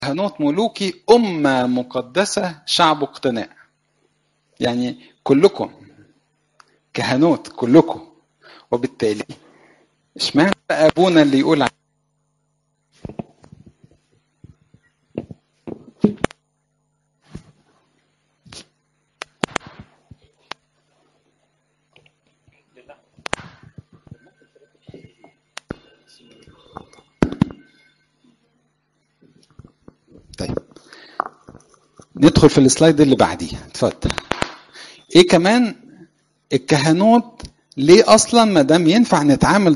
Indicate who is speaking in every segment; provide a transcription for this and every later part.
Speaker 1: كهنوت ملوكي أمة مقدسة شعب اقتناء يعني كلكم كهنوت كلكم وبالتالي اشمعنى بقى ابونا اللي يقول طيب ندخل في السلايد اللي بعديه اتفضل ايه كمان الكهنوت ليه اصلا ما دام ينفع نتعامل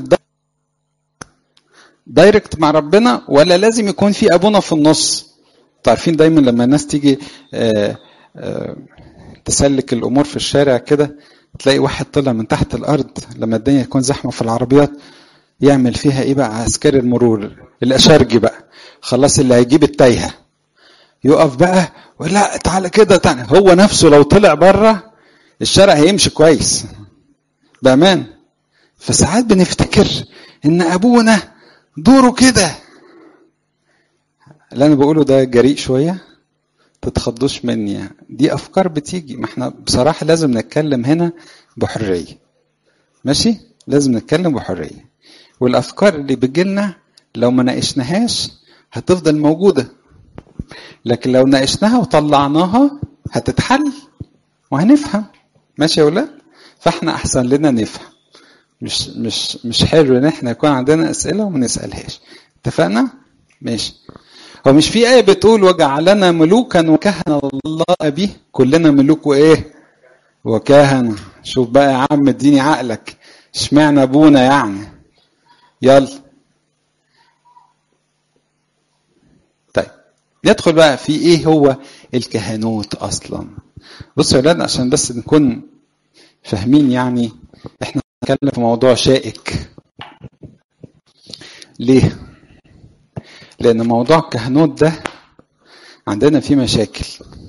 Speaker 1: دايركت مع ربنا ولا لازم يكون في ابونا في النص عارفين دايما لما الناس تيجي آآ آآ تسلك الامور في الشارع كده تلاقي واحد طلع من تحت الارض لما الدنيا تكون زحمه في العربيات يعمل فيها ايه بقى عسكري المرور الاشارجي بقى خلاص اللي هيجيب التايهه يقف بقى ولا تعالى كده تعالى هو نفسه لو طلع بره الشارع هيمشي كويس بامان فساعات بنفتكر ان ابونا دوره كده اللي انا بقوله ده جريء شويه تتخضوش مني دي افكار بتيجي ما احنا بصراحه لازم نتكلم هنا بحريه ماشي لازم نتكلم بحريه والافكار اللي بتجيلنا لو ما ناقشناهاش هتفضل موجوده لكن لو ناقشناها وطلعناها هتتحل وهنفهم ماشي يا ولاد فاحنا احسن لنا نفهم مش مش مش حلو ان احنا يكون عندنا اسئله وما نسالهاش اتفقنا ماشي هو مش في ايه بتقول وجعلنا ملوكا وكهنه الله ابيه كلنا ملوك وايه وكهنه شوف بقى يا عم اديني عقلك اشمعنى ابونا يعني يلا طيب ندخل بقى في ايه هو الكهنوت اصلا بصوا يا ولاد عشان بس نكون فاهمين يعني احنا بنتكلم في موضوع شائك ليه لان موضوع الكهنوت ده عندنا فيه مشاكل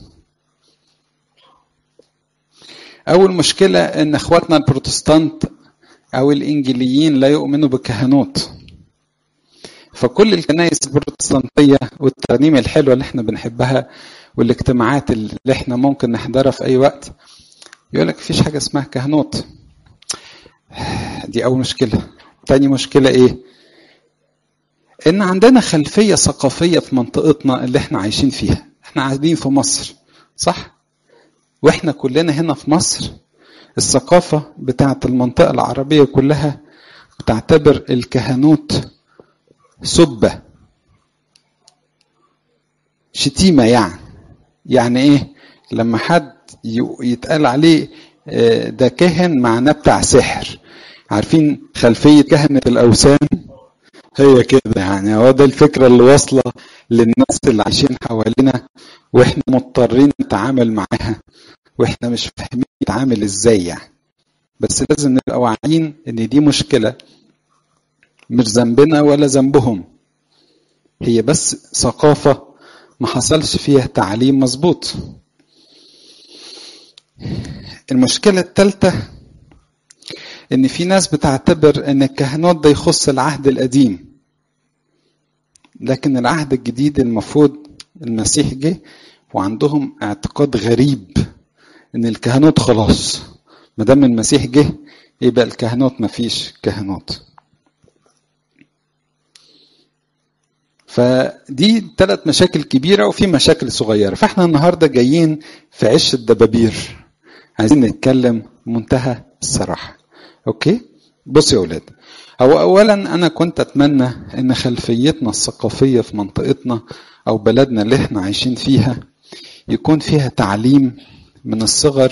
Speaker 1: اول مشكله ان اخواتنا البروتستانت او الانجيليين لا يؤمنوا بالكهنوت فكل الكنائس البروتستانتيه والترانيم الحلوه اللي احنا بنحبها والاجتماعات اللي احنا ممكن نحضرها في اي وقت يقول لك مفيش حاجه اسمها كهنوت دي اول مشكله تاني مشكله ايه ان عندنا خلفيه ثقافيه في منطقتنا اللي احنا عايشين فيها احنا قاعدين في مصر صح واحنا كلنا هنا في مصر الثقافه بتاعت المنطقه العربيه كلها بتعتبر الكهنوت سبه شتيمه يعني يعني ايه لما حد يتقال عليه ده كاهن معناه بتاع سحر عارفين خلفيه كهنه الاوثان هي كده يعني هو ده الفكرة اللي واصلة للناس اللي عايشين حوالينا واحنا مضطرين نتعامل معاها واحنا مش فاهمين نتعامل ازاي يعني بس لازم نبقى واعيين ان دي مشكلة مش ذنبنا ولا ذنبهم هي بس ثقافة ما حصلش فيها تعليم مظبوط المشكلة الثالثة ان في ناس بتعتبر ان الكهنوت ده يخص العهد القديم لكن العهد الجديد المفروض المسيح جه وعندهم اعتقاد غريب ان الكهنوت خلاص ما دام المسيح جه يبقى الكهنوت ما فيش كهنوت فدي ثلاث مشاكل كبيره وفي مشاكل صغيره فاحنا النهارده جايين في عش الدبابير عايزين نتكلم منتهى الصراحه اوكي بصوا يا اولاد هو اولا انا كنت اتمنى ان خلفيتنا الثقافيه في منطقتنا او بلدنا اللي احنا عايشين فيها يكون فيها تعليم من الصغر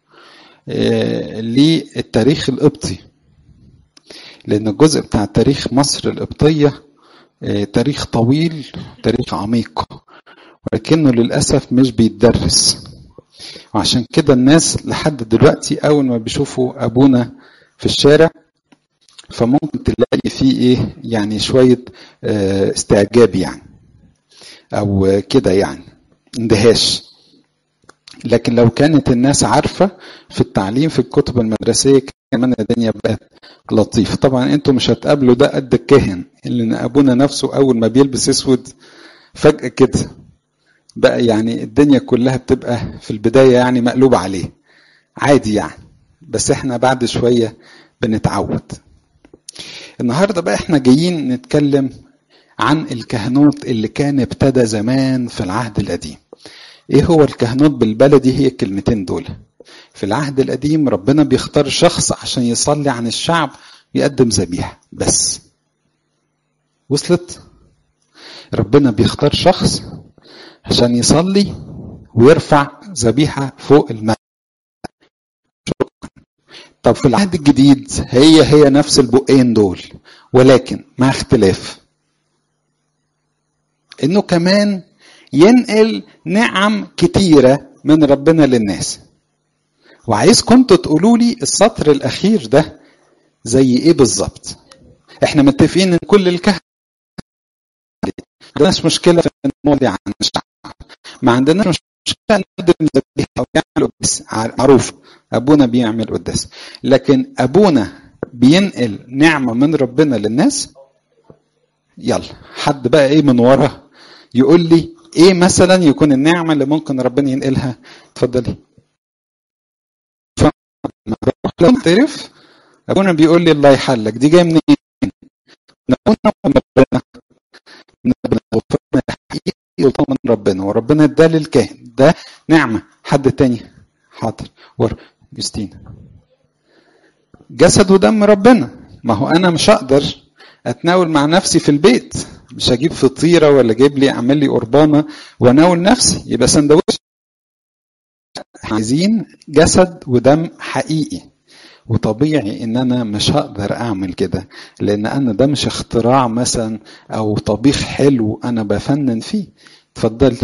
Speaker 1: للتاريخ القبطي لان الجزء بتاع تاريخ مصر القبطيه تاريخ طويل تاريخ عميق ولكنه للاسف مش بيتدرس وعشان كده الناس لحد دلوقتي اول ما بيشوفوا ابونا في الشارع فممكن تلاقي فيه ايه يعني شويه استعجاب يعني او كده يعني اندهاش لكن لو كانت الناس عارفه في التعليم في الكتب المدرسيه كمان الدنيا بقت لطيفه طبعا انتوا مش هتقابلوا ده قد الكاهن لان ابونا نفسه اول ما بيلبس اسود فجأة كده بقى يعني الدنيا كلها بتبقى في البداية يعني مقلوبة عليه عادي يعني بس احنا بعد شوية بنتعود النهاردة بقى احنا جايين نتكلم عن الكهنوت اللي كان ابتدى زمان في العهد القديم ايه هو الكهنوت بالبلدي هي الكلمتين دول في العهد القديم ربنا بيختار شخص عشان يصلي عن الشعب ويقدم ذبيحة بس وصلت ربنا بيختار شخص عشان يصلي ويرفع ذبيحة فوق الماء طب في العهد الجديد هي هي نفس البقين دول ولكن مع اختلاف انه كمان ينقل نعم كتيرة من ربنا للناس وعايزكم انتوا تقولوا لي السطر الاخير ده زي ايه بالظبط احنا متفقين ان كل الكهنة ما عندناش مشكله في الموضوع عن الشعب ما عندناش مشكله نقدم ذبيحه او يعمل قداس معروف ابونا بيعمل قداس لكن ابونا بينقل نعمه من ربنا للناس يلا حد بقى ايه من ورا يقول لي ايه مثلا يكون النعمه اللي ممكن ربنا ينقلها اتفضلي لو تعرف ابونا بيقول لي الله يحلك دي جايه منين؟ من ابونا من ربنا من ربنا حقيقي من ربنا وربنا اداه للكاهن ده نعمه حد تاني حاضر ور يوستين جسد ودم ربنا ما هو انا مش هقدر اتناول مع نفسي في البيت مش هجيب فطيره ولا اجيب لي اعمل لي قربانه واناول نفسي يبقى سندوتش عايزين جسد ودم حقيقي وطبيعي ان انا مش هقدر اعمل كده لان انا ده مش اختراع مثلا او طبيخ حلو انا بفنن فيه اتفضلي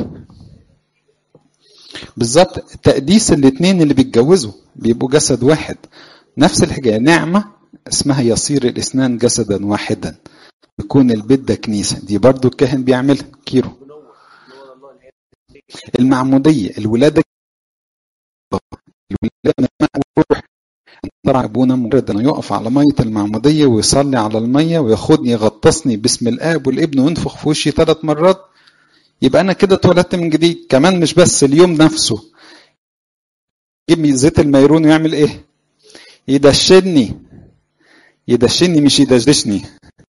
Speaker 1: بالظبط تقديس الاثنين اللي بيتجوزوا بيبقوا جسد واحد نفس الحكايه نعمه اسمها يصير الاثنان جسدا واحدا يكون البيت ده كنيسه دي برضو الكاهن بيعملها كيرو المعموديه الولاده الولاده روح طلع ابونا مجرد انه يقف على ميه المعموديه ويصلي على الميه وياخدني يغطسني باسم الاب والابن وينفخ في وشي ثلاث مرات يبقى انا كده اتولدت من جديد كمان مش بس اليوم نفسه يجيب زيت الميرون ويعمل ايه يدشني يدشني مش يدشدشني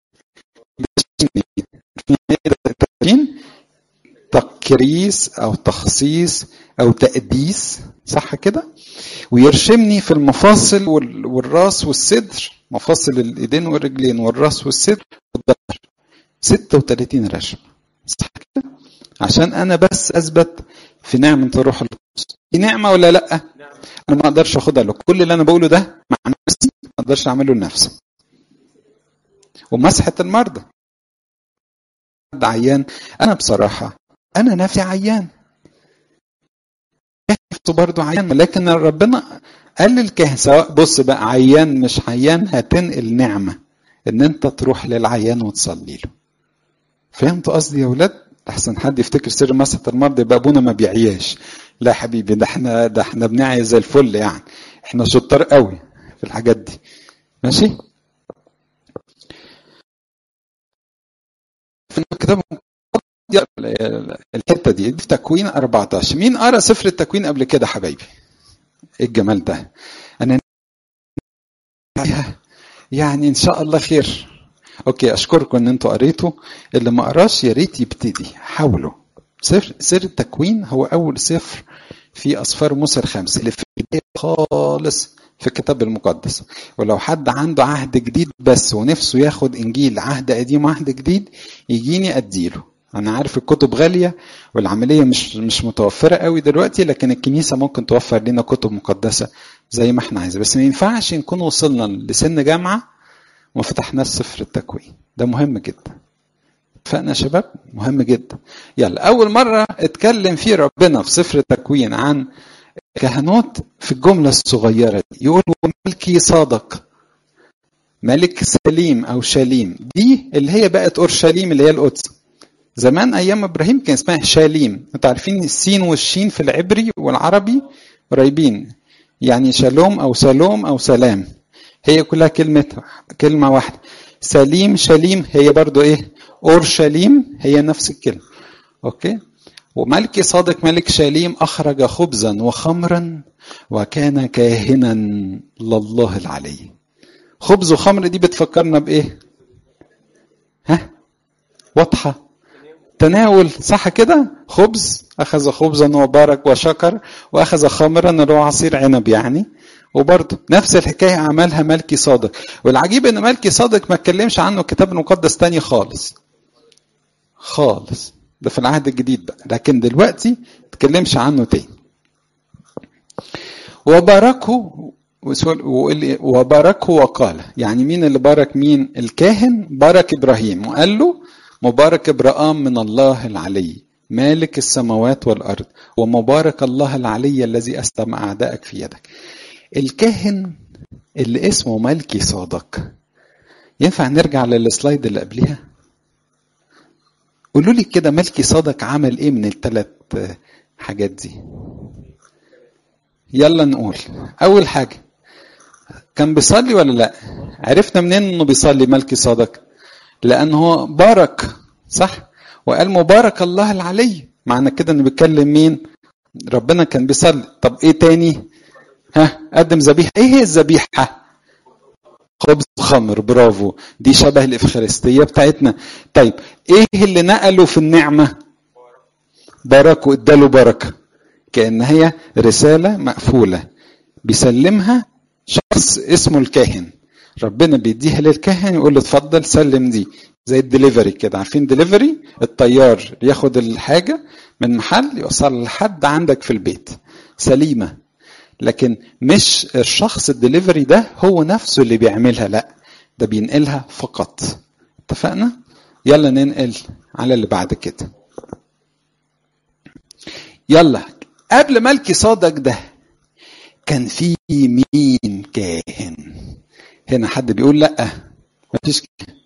Speaker 1: يدشني تكريس او تخصيص او تقديس صح كده ويرشمني في المفاصل والراس والصدر مفاصل الايدين والرجلين والراس والصدر والظهر 36 رشم صح كده عشان انا بس اثبت في نعمه الروح القدس دي نعمه ولا لا انا ما اقدرش اخدها له كل اللي انا بقوله ده مع نفسي ما اقدرش اعمله لنفسي ومسحه المرضى عيان انا بصراحه انا نفسي عيان نفسه برضه عيان لكن ربنا قال للكاهن سواء بص بقى عيان مش عيان هتنقل نعمه ان انت تروح للعيان وتصلي له فهمتوا قصدي يا ولاد احسن حد يفتكر سر مسحه المرضى يبقى ابونا ما بيعياش لا يا حبيبي ده احنا ده احنا بنعي زي الفل يعني احنا شطار قوي في الحاجات دي ماشي في الكتاب الحته دي في تكوين 14 مين قرا سفر التكوين قبل كده حبايبي ايه الجمال ده انا يعني ان شاء الله خير اوكي اشكركم ان انتوا قريتوا اللي ما قراش يا ريت يبتدي حاولوا سفر سر التكوين هو اول سفر في اسفار موسى الخمس اللي في البدايه خالص في الكتاب المقدس ولو حد عنده عهد جديد بس ونفسه ياخد انجيل عهد قديم وعهد جديد يجيني اديله انا عارف الكتب غاليه والعمليه مش مش متوفره قوي دلوقتي لكن الكنيسه ممكن توفر لنا كتب مقدسه زي ما احنا عايزين بس ما ينفعش نكون وصلنا لسن جامعه وما فتحناش سفر التكوين ده مهم جدا اتفقنا يا شباب مهم جدا يلا اول مره اتكلم فيه ربنا في سفر التكوين عن كهنوت في الجمله الصغيره دي يقول ملكي صادق ملك سليم او شاليم دي اللي هي بقت اورشليم اللي هي القدس زمان ايام ابراهيم كان اسمها شاليم انتوا عارفين السين والشين في العبري والعربي قريبين يعني شالوم او سلوم او سلام هي كلها كلمة كلمة واحدة سليم شليم هي برضو ايه اورشليم هي نفس الكلمة اوكي وملكي صادق ملك شاليم اخرج خبزا وخمرا وكان كاهنا لله العلي خبز وخمر دي بتفكرنا بايه ها واضحه تناول صح كده خبز اخذ خبزا وبارك وشكر واخذ خمرا اللي هو عصير عنب يعني وبرضه نفس الحكايه عملها ملكي صادق والعجيب ان ملكي صادق ما اتكلمش عنه الكتاب المقدس تاني خالص خالص ده في العهد الجديد بقى لكن دلوقتي ما اتكلمش عنه تاني وباركه وباركه وقال يعني مين اللي بارك مين الكاهن بارك ابراهيم وقال له مبارك ابراهام من الله العلي مالك السماوات والارض ومبارك الله العلي الذي اسلم اعدائك في يدك الكاهن اللي اسمه ملكي صادق ينفع نرجع للسلايد اللي قبلها قولوا لي كده ملكي صادق عمل ايه من الثلاث حاجات دي يلا نقول اول حاجه كان بيصلي ولا لا عرفنا منين انه بيصلي ملكي صادق لانه بارك صح وقال مبارك الله العلي معنى كده انه بيتكلم مين ربنا كان بيصلي طب ايه تاني ها قدم ذبيحه ايه هي الذبيحه خبز خمر برافو دي شبه الافخارستيه بتاعتنا طيب ايه اللي نقله في النعمه باركه اداله بركه كان هي رساله مقفوله بيسلمها شخص اسمه الكاهن ربنا بيديها للكاهن يقول له اتفضل سلم دي زي الدليفري كده عارفين دليفري الطيار ياخد الحاجه من محل يوصلها لحد عندك في البيت سليمه لكن مش الشخص الدليفري ده هو نفسه اللي بيعملها لا ده بينقلها فقط اتفقنا يلا ننقل على اللي بعد كده يلا قبل ملكي صادق ده كان في مين كاهن هنا حد بيقول لا مفيش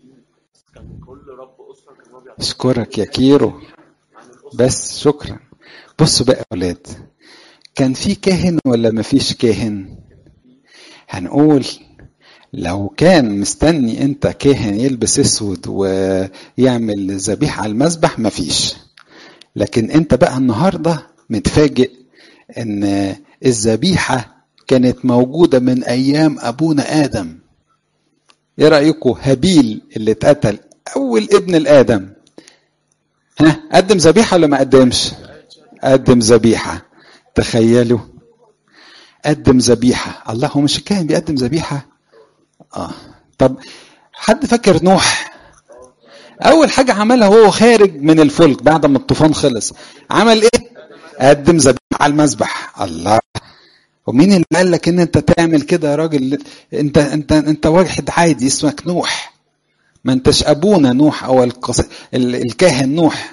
Speaker 1: اشكرك يا كيرو بس شكرا بصوا بقى يا اولاد كان في كاهن ولا مفيش كاهن هنقول لو كان مستني انت كاهن يلبس اسود ويعمل ذبيحه على المذبح مفيش لكن انت بقى النهارده متفاجئ ان الذبيحه كانت موجوده من ايام ابونا ادم ايه رايكم هابيل اللي اتقتل اول ابن الادم ها قدم ذبيحه ولا ما قدمش قدم ذبيحه تخيلوا قدم ذبيحه الله هو مش الكاهن بيقدم ذبيحه اه طب حد فاكر نوح اول حاجه عملها وهو خارج من الفلك بعد ما الطوفان خلص عمل ايه قدم ذبيحه على المذبح الله ومين اللي قال لك ان انت تعمل كده يا راجل انت انت انت واحد عادي اسمك نوح ما انتش ابونا نوح او القص... الكاهن نوح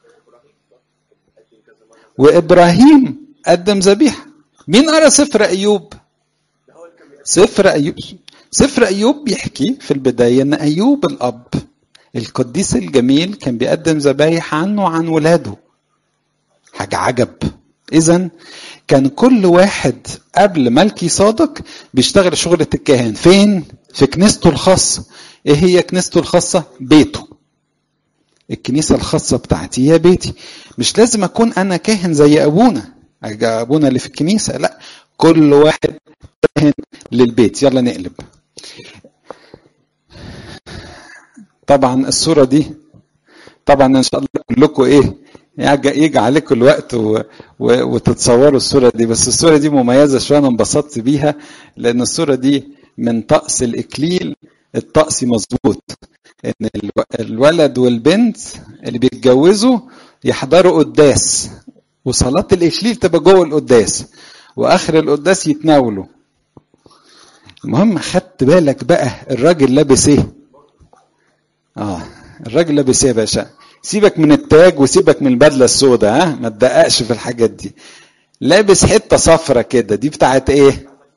Speaker 1: وابراهيم قدم ذبيحه مين قرا سفر ايوب سفر ايوب سفر ايوب بيحكي في البدايه ان ايوب الاب القديس الجميل كان بيقدم ذبايح عنه وعن ولاده حاجه عجب اذا كان كل واحد قبل ملكي صادق بيشتغل شغلة الكاهن فين في كنيسته الخاصة ايه هي كنيسته الخاصة بيته الكنيسة الخاصة بتاعتي هي بيتي مش لازم اكون انا كاهن زي ابونا ابونا اللي في الكنيسة لا كل واحد كاهن للبيت يلا نقلب طبعا الصورة دي طبعا ان شاء الله كلكم ايه يجي عليكم الوقت و... و... وتتصوروا الصوره دي بس الصوره دي مميزه شويه انا انبسطت بيها لان الصوره دي من طقس الاكليل الطقس مظبوط ان الولد والبنت اللي بيتجوزوا يحضروا قداس وصلاه الاكليل تبقى جوه القداس واخر القداس يتناولوا المهم خدت بالك بقى الراجل لابس ايه اه الراجل لابس ايه يا باشا سيبك من التاج وسيبك من البدله السوداء ها ما تدققش في الحاجات دي لابس حته صفرة كده دي بتاعت ايه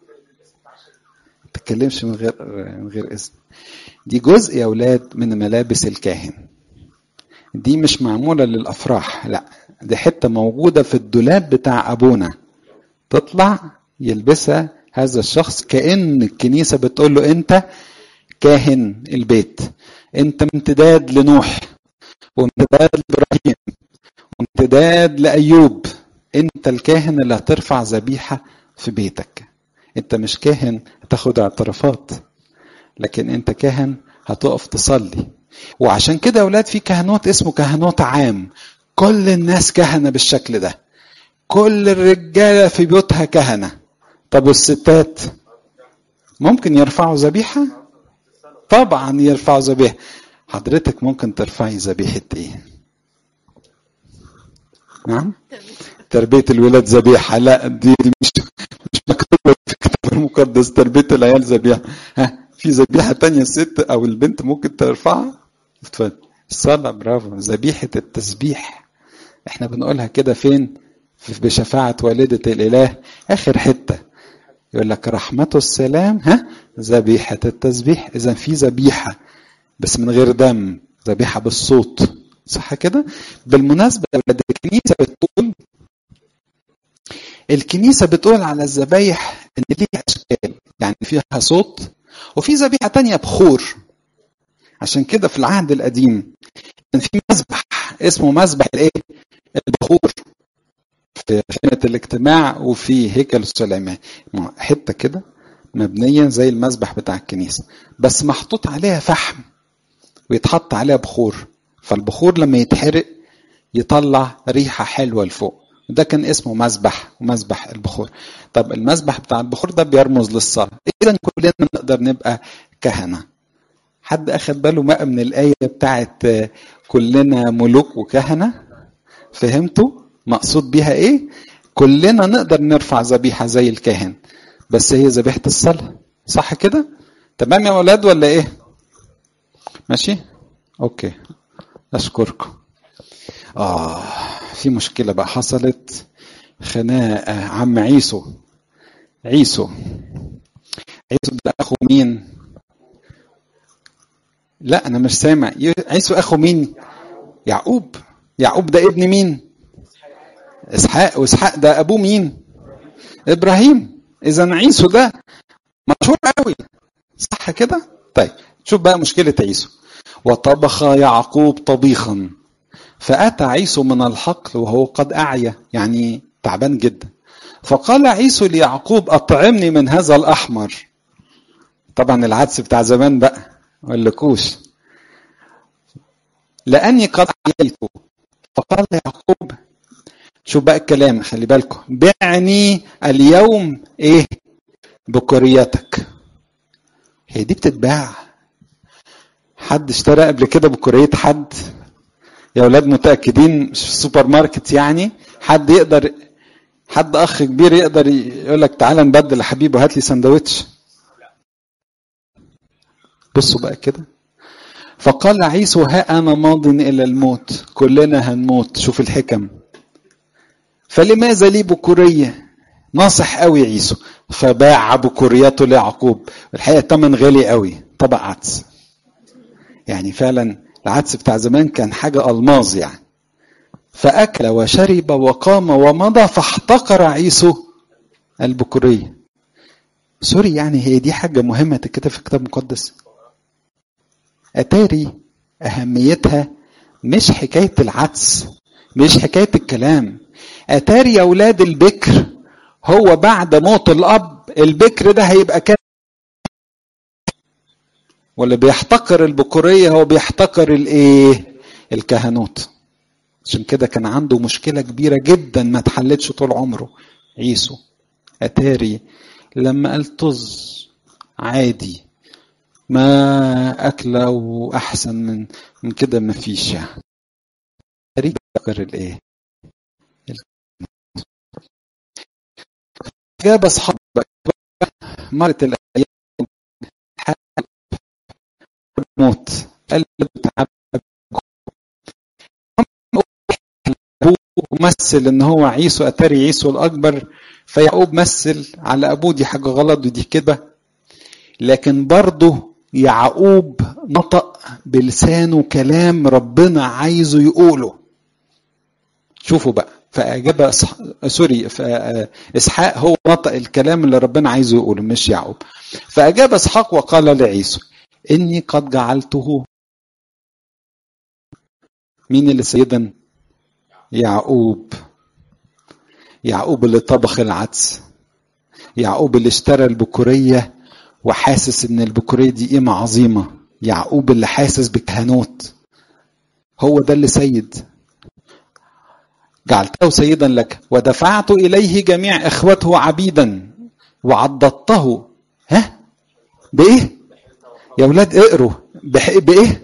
Speaker 1: ما تتكلمش من غير من غير اسم دي جزء يا اولاد من ملابس الكاهن دي مش معموله للافراح لا دي حته موجوده في الدولاب بتاع ابونا تطلع يلبسها هذا الشخص كأن الكنيسة بتقول له أنت كاهن البيت أنت امتداد لنوح وامتداد لإبراهيم امتداد لأيوب انت الكاهن اللي هترفع ذبيحة في بيتك انت مش كاهن هتاخد اعترافات لكن انت كاهن هتقف تصلي وعشان كده يا اولاد في كهنوت اسمه كهنوت عام كل الناس كهنة بالشكل ده كل الرجالة في بيوتها كهنة طب والستات ممكن يرفعوا ذبيحة طبعا يرفعوا ذبيحة حضرتك ممكن ترفعي ذبيحة ايه نعم تربية الولاد ذبيحة لا دي مش مش مكتوبة في الكتاب المقدس تربية العيال ذبيحة ها في ذبيحة تانية الست أو البنت ممكن ترفعها اتفضل الصلاة برافو ذبيحة التسبيح احنا بنقولها كده فين في بشفاعة والدة الإله آخر حتة يقول لك رحمته السلام ها ذبيحة التسبيح إذا في ذبيحة بس من غير دم ذبيحة بالصوت صح كده بالمناسبة ولاد الكنيسة بتقول الكنيسة بتقول على الذبايح إن ليها أشكال يعني فيها صوت وفي ذبيحة تانية بخور عشان كده في العهد القديم كان في مذبح اسمه مذبح الايه؟ البخور في خيمة الاجتماع وفي هيكل سليمان حتة كده مبنية زي المذبح بتاع الكنيسة بس محطوط عليها فحم ويتحط عليها بخور فالبخور لما يتحرق يطلع ريحة حلوة لفوق ده كان اسمه مذبح ومذبح البخور طب المذبح بتاع البخور ده بيرمز للصلاة إذا كلنا نقدر نبقى كهنة حد أخد باله بقى من الآية بتاعت كلنا ملوك وكهنة فهمتوا مقصود بيها إيه كلنا نقدر نرفع ذبيحة زي الكاهن بس هي ذبيحة الصلاة صح كده تمام يا أولاد ولا إيه ماشي أوكي أشكركم آه في مشكلة بقى حصلت خناقة عم عيسو عيسو عيسو ده أخو مين؟ لا أنا مش سامع عيسو أخو مين؟ يعقوب يعقوب ده ابن مين؟ إسحاق وإسحاق ده أبوه مين؟ إبراهيم إذا عيسو ده مشهور قوي صح كده؟ طيب شوف بقى مشكلة عيسو وطبخ يعقوب طبيخا فأتى عيسو من الحقل وهو قد أعيا يعني تعبان جدا فقال عيسو ليعقوب أطعمني من هذا الأحمر طبعا العدس بتاع زمان بقى مقولكوش لأني قد أعييت فقال يعقوب شوف بقى الكلام خلي بالكم بعني اليوم ايه بكوريتك هي دي بتتباع حد اشترى قبل كده بكورية حد يا اولاد متاكدين مش في السوبر ماركت يعني حد يقدر حد اخ كبير يقدر يقول لك تعالى نبدل يا حبيبي وهات لي سندوتش بصوا بقى كده فقال عيسو ها انا ماض الى الموت كلنا هنموت شوف الحكم فلماذا لي بكوريه ناصح قوي عيسو فباع بكوريته ليعقوب الحقيقه الثمن غالي قوي طبق عدس يعني فعلا العدس بتاع زمان كان حاجة ألماظ يعني فأكل وشرب وقام ومضى فاحتقر عيسو البكورية سوري يعني هي دي حاجة مهمة تتكتب في الكتاب المقدس أتاري أهميتها مش حكاية العدس مش حكاية الكلام أتاري يا أولاد البكر هو بعد موت الأب البكر ده هيبقى كان واللي بيحتقر البكورية هو بيحتقر الايه الكهنوت عشان كده كان عنده مشكلة كبيرة جدا ما اتحلتش طول عمره عيسو أتاري لما قال طز عادي ما أكله وأحسن من من كده ما فيش يعني بيحتقر الايه جاب أصحاب مرت الأيام موت قال تعب مثل ان هو عيسو اتاري عيسو الاكبر فيعقوب مثل على ابوه دي حاجه غلط ودي كده لكن برضه يعقوب نطق بلسانه كلام ربنا عايزه يقوله شوفوا بقى فاجاب أصح... سوري اسحاق هو نطق الكلام اللي ربنا عايزه يقوله مش يعقوب فاجاب اسحاق وقال لعيسو إني قد جعلته مين اللي سيدا يعقوب يعقوب اللي طبخ العدس يعقوب اللي اشترى البكورية وحاسس ان البكورية دي قيمة عظيمة يعقوب اللي حاسس بالكهنوت هو ده اللي سيد جعلته سيدا لك ودفعت إليه جميع إخوته عبيدا وعضدته ها بإيه يا ولاد اقروا بح- بإيه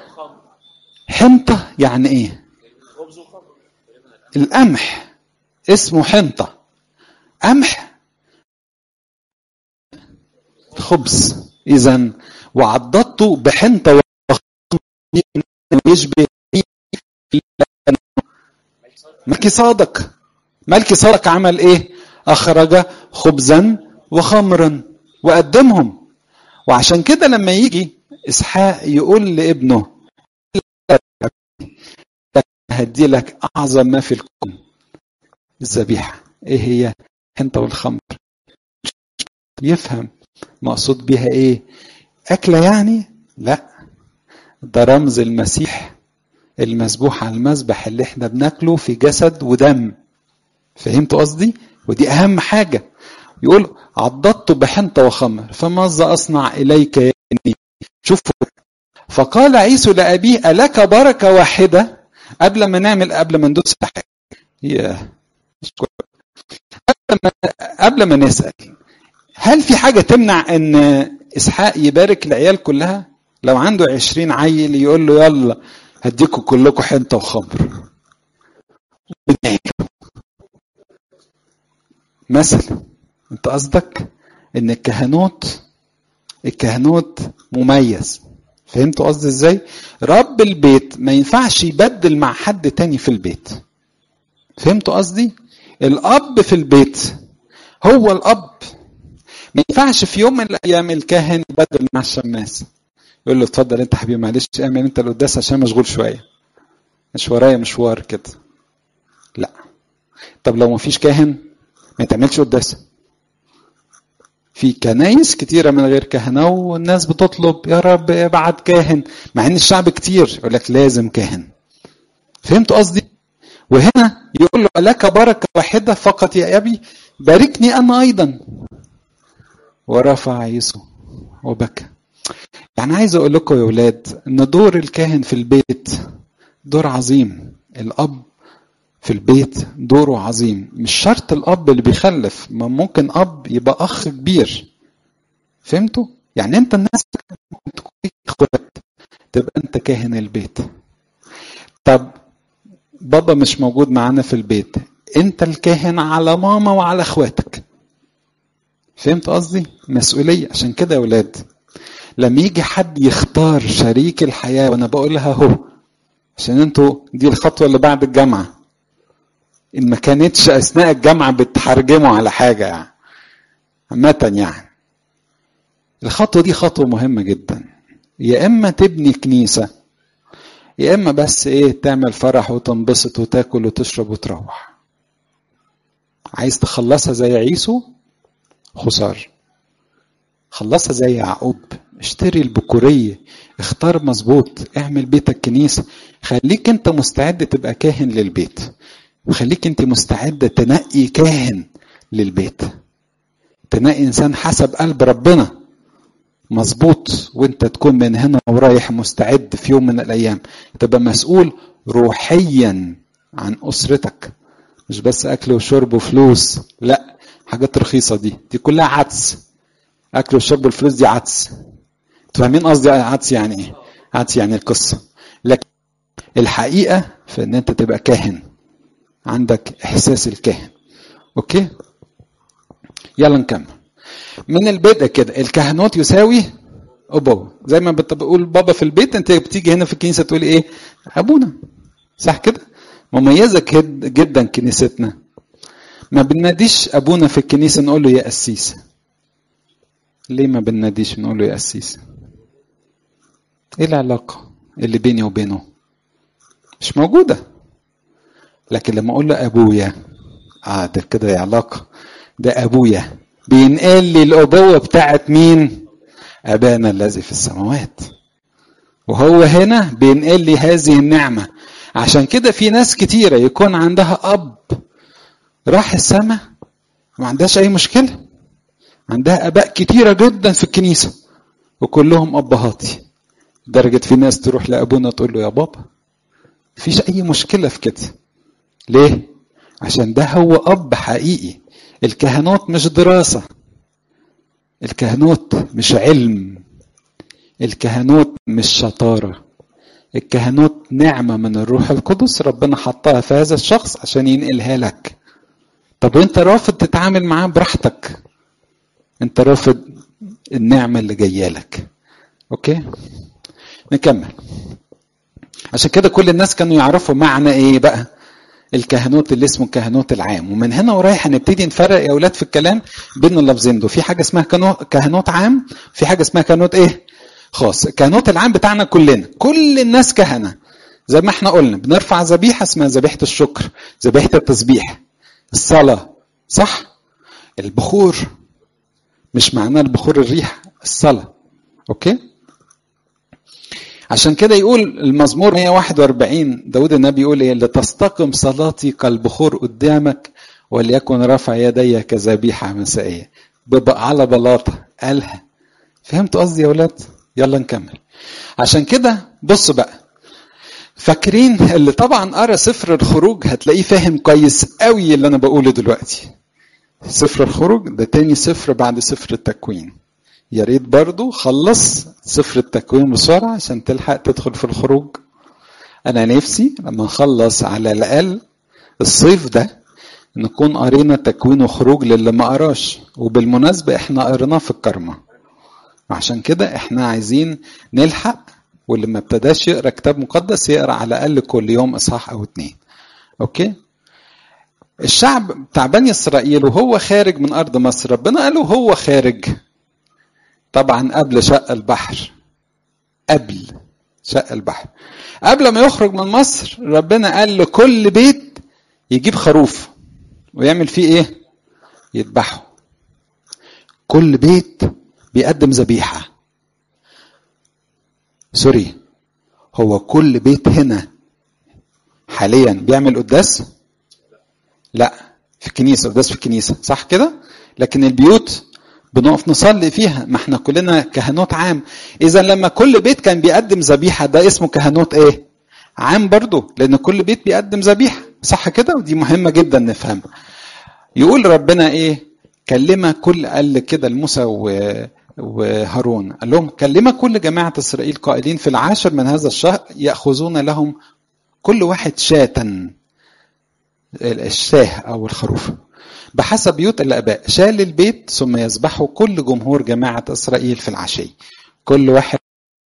Speaker 1: حنطة يعني إيه القمح اسمه حنطة قمح خبز إذا وعضدته بحنطة يشبه ملكي صادق ملكي صادق عمل ايه اخرج خبزا وخمرا وقدمهم وعشان كده لما يجي اسحاق يقول لابنه هدي لك اعظم ما في الكون الذبيحه ايه هي انت والخمر يفهم مقصود بيها ايه اكله يعني لا ده رمز المسيح المذبوح على المذبح اللي احنا بناكله في جسد ودم فهمت قصدي ودي اهم حاجه يقول عضدت بحنطه وخمر فماذا اصنع اليك يا ابني شوفوا فقال عيسو لابيه الك بركه واحده قبل ما نعمل قبل ما ندوس في حاجه يا قبل ما قبل ما نسال هل في حاجه تمنع ان اسحاق يبارك العيال كلها لو عنده عشرين عيل يقول له يلا هديكم كلكم حنطة وخمر مثلا انت قصدك ان الكهنوت الكهنوت مميز فهمتوا قصدي ازاي رب البيت ما ينفعش يبدل مع حد تاني في البيت فهمتوا قصدي الاب في البيت هو الاب ما ينفعش في يوم من الايام الكاهن يبدل مع الشماس يقول له اتفضل انت حبيبي معلش اعمل انت القداس عشان مشغول شويه مش ورايا مشوار كده لا طب لو ما فيش كاهن ما تعملش قداس في كنايس كتيره من غير كهنه والناس بتطلب يا رب ابعت كاهن مع ان الشعب كتير يقول لك لازم كاهن فهمت قصدي وهنا يقول له لك بركه واحده فقط يا ابي باركني انا ايضا ورفع عيسو وبكى يعني عايز اقول لكم يا ولاد ان دور الكاهن في البيت دور عظيم الاب في البيت دوره عظيم مش شرط الاب اللي بيخلف ما ممكن اب يبقى اخ كبير فهمتوا يعني انت الناس ممكن تكون اخوات تبقى انت كاهن البيت طب بابا مش موجود معانا في البيت انت الكاهن على ماما وعلى اخواتك فهمت قصدي مسؤوليه عشان كده يا ولاد لما يجي حد يختار شريك الحياة وأنا بقولها أهو عشان انتوا دي الخطوة اللي بعد الجامعة إن ما كانتش أثناء الجامعة بتحرجموا على حاجة يعني عامة يعني الخطوة دي خطوة مهمة جدا يا إما تبني كنيسة يا إما بس إيه تعمل فرح وتنبسط وتاكل وتشرب وتروح عايز تخلصها زي عيسو خسار خلصها زي يعقوب اشتري البكورية اختار مظبوط اعمل بيتك كنيسة خليك انت مستعد تبقى كاهن للبيت وخليك انت مستعدة تنقي كاهن للبيت تنقي انسان حسب قلب ربنا مظبوط وانت تكون من هنا ورايح مستعد في يوم من الايام تبقى مسؤول روحيا عن اسرتك مش بس اكل وشرب وفلوس لا حاجات رخيصة دي دي كلها عدس اكل والشرب والفلوس دي عدس فاهمين قصدي عدس يعني ايه عدس يعني القصه لكن الحقيقه في ان انت تبقى كاهن عندك احساس الكاهن اوكي يلا نكمل من البدء كده الكهنوت يساوي ابوه زي ما بتقول بابا في البيت انت بتيجي هنا في الكنيسه تقول ايه ابونا صح كده مميزه جدا كنيستنا ما بنناديش ابونا في الكنيسه نقول له يا قسيس ليه ما بنناديش نقول له يا قسيس ايه العلاقة اللي بيني وبينه مش موجودة لكن لما اقول له ابويا اه ده كده علاقة ده ابويا بينقل لي الابوة بتاعت مين ابانا الذي في السماوات وهو هنا بينقل لي هذه النعمة عشان كده في ناس كتيرة يكون عندها أب راح السماء ما عندهاش أي مشكلة عندها آباء كتيرة جدا في الكنيسة وكلهم أبهاتي درجة في ناس تروح لأبونا تقول له يا بابا مفيش أي مشكلة في كده ليه؟ عشان ده هو أب حقيقي الكهنوت مش دراسة الكهنوت مش علم الكهنوت مش شطارة الكهنوت نعمة من الروح القدس ربنا حطها في هذا الشخص عشان ينقلها لك طب وانت رافض تتعامل معاه براحتك انت رافض النعمة اللي جاية لك اوكي نكمل عشان كده كل الناس كانوا يعرفوا معنى ايه بقى الكهنوت اللي اسمه الكهنوت العام ومن هنا ورايح هنبتدي نفرق يا اولاد في الكلام بين اللفظين دول في حاجه اسمها كهنوت عام في حاجه اسمها كهنوت ايه خاص الكهنوت العام بتاعنا كلنا كل الناس كهنه زي ما احنا قلنا بنرفع ذبيحه اسمها ذبيحه الشكر ذبيحه التسبيح الصلاه صح البخور مش معناه البخور الريح الصلاه اوكي عشان كده يقول المزمور 141 داود النبي يقول ايه لتستقم صلاتي كالبخور قدامك وليكن رفع يدي كذبيحة مسائية ببقى على بلاطة قالها فهمتوا قصدي يا ولاد يلا نكمل عشان كده بص بقى فاكرين اللي طبعا قرا سفر الخروج هتلاقيه فاهم كويس قوي اللي انا بقوله دلوقتي سفر الخروج ده تاني سفر بعد سفر التكوين يا ريت برضو خلص سفر التكوين بسرعة عشان تلحق تدخل في الخروج أنا نفسي لما نخلص على الأقل الصيف ده نكون قرينا تكوين وخروج للي ما قراش وبالمناسبة احنا قريناه في الكرمة عشان كده احنا عايزين نلحق واللي ما ابتداش يقرا كتاب مقدس يقرا على الأقل كل يوم إصحاح أو اتنين أوكي الشعب بتاع بني إسرائيل وهو خارج من أرض مصر ربنا قال له هو خارج طبعا قبل شق البحر قبل شق البحر قبل ما يخرج من مصر ربنا قال لكل بيت يجيب خروف ويعمل فيه ايه يذبحه كل بيت بيقدم ذبيحة سوري هو كل بيت هنا حاليا بيعمل قداس لا في الكنيسة قداس في الكنيسة صح كده لكن البيوت بنقف نصلي فيها ما احنا كلنا كهنوت عام اذا لما كل بيت كان بيقدم ذبيحه ده اسمه كهنوت ايه عام برضه لان كل بيت بيقدم ذبيحه صح كده ودي مهمه جدا نفهمها يقول ربنا ايه كلم كل قال كده لموسى و... وهارون قال لهم كلم كل جماعه اسرائيل قائلين في العاشر من هذا الشهر ياخذون لهم كل واحد شاة الشاه او الخروف بحسب بيوت الآباء شال البيت ثم يذبحه كل جمهور جماعة إسرائيل في العشي كل واحد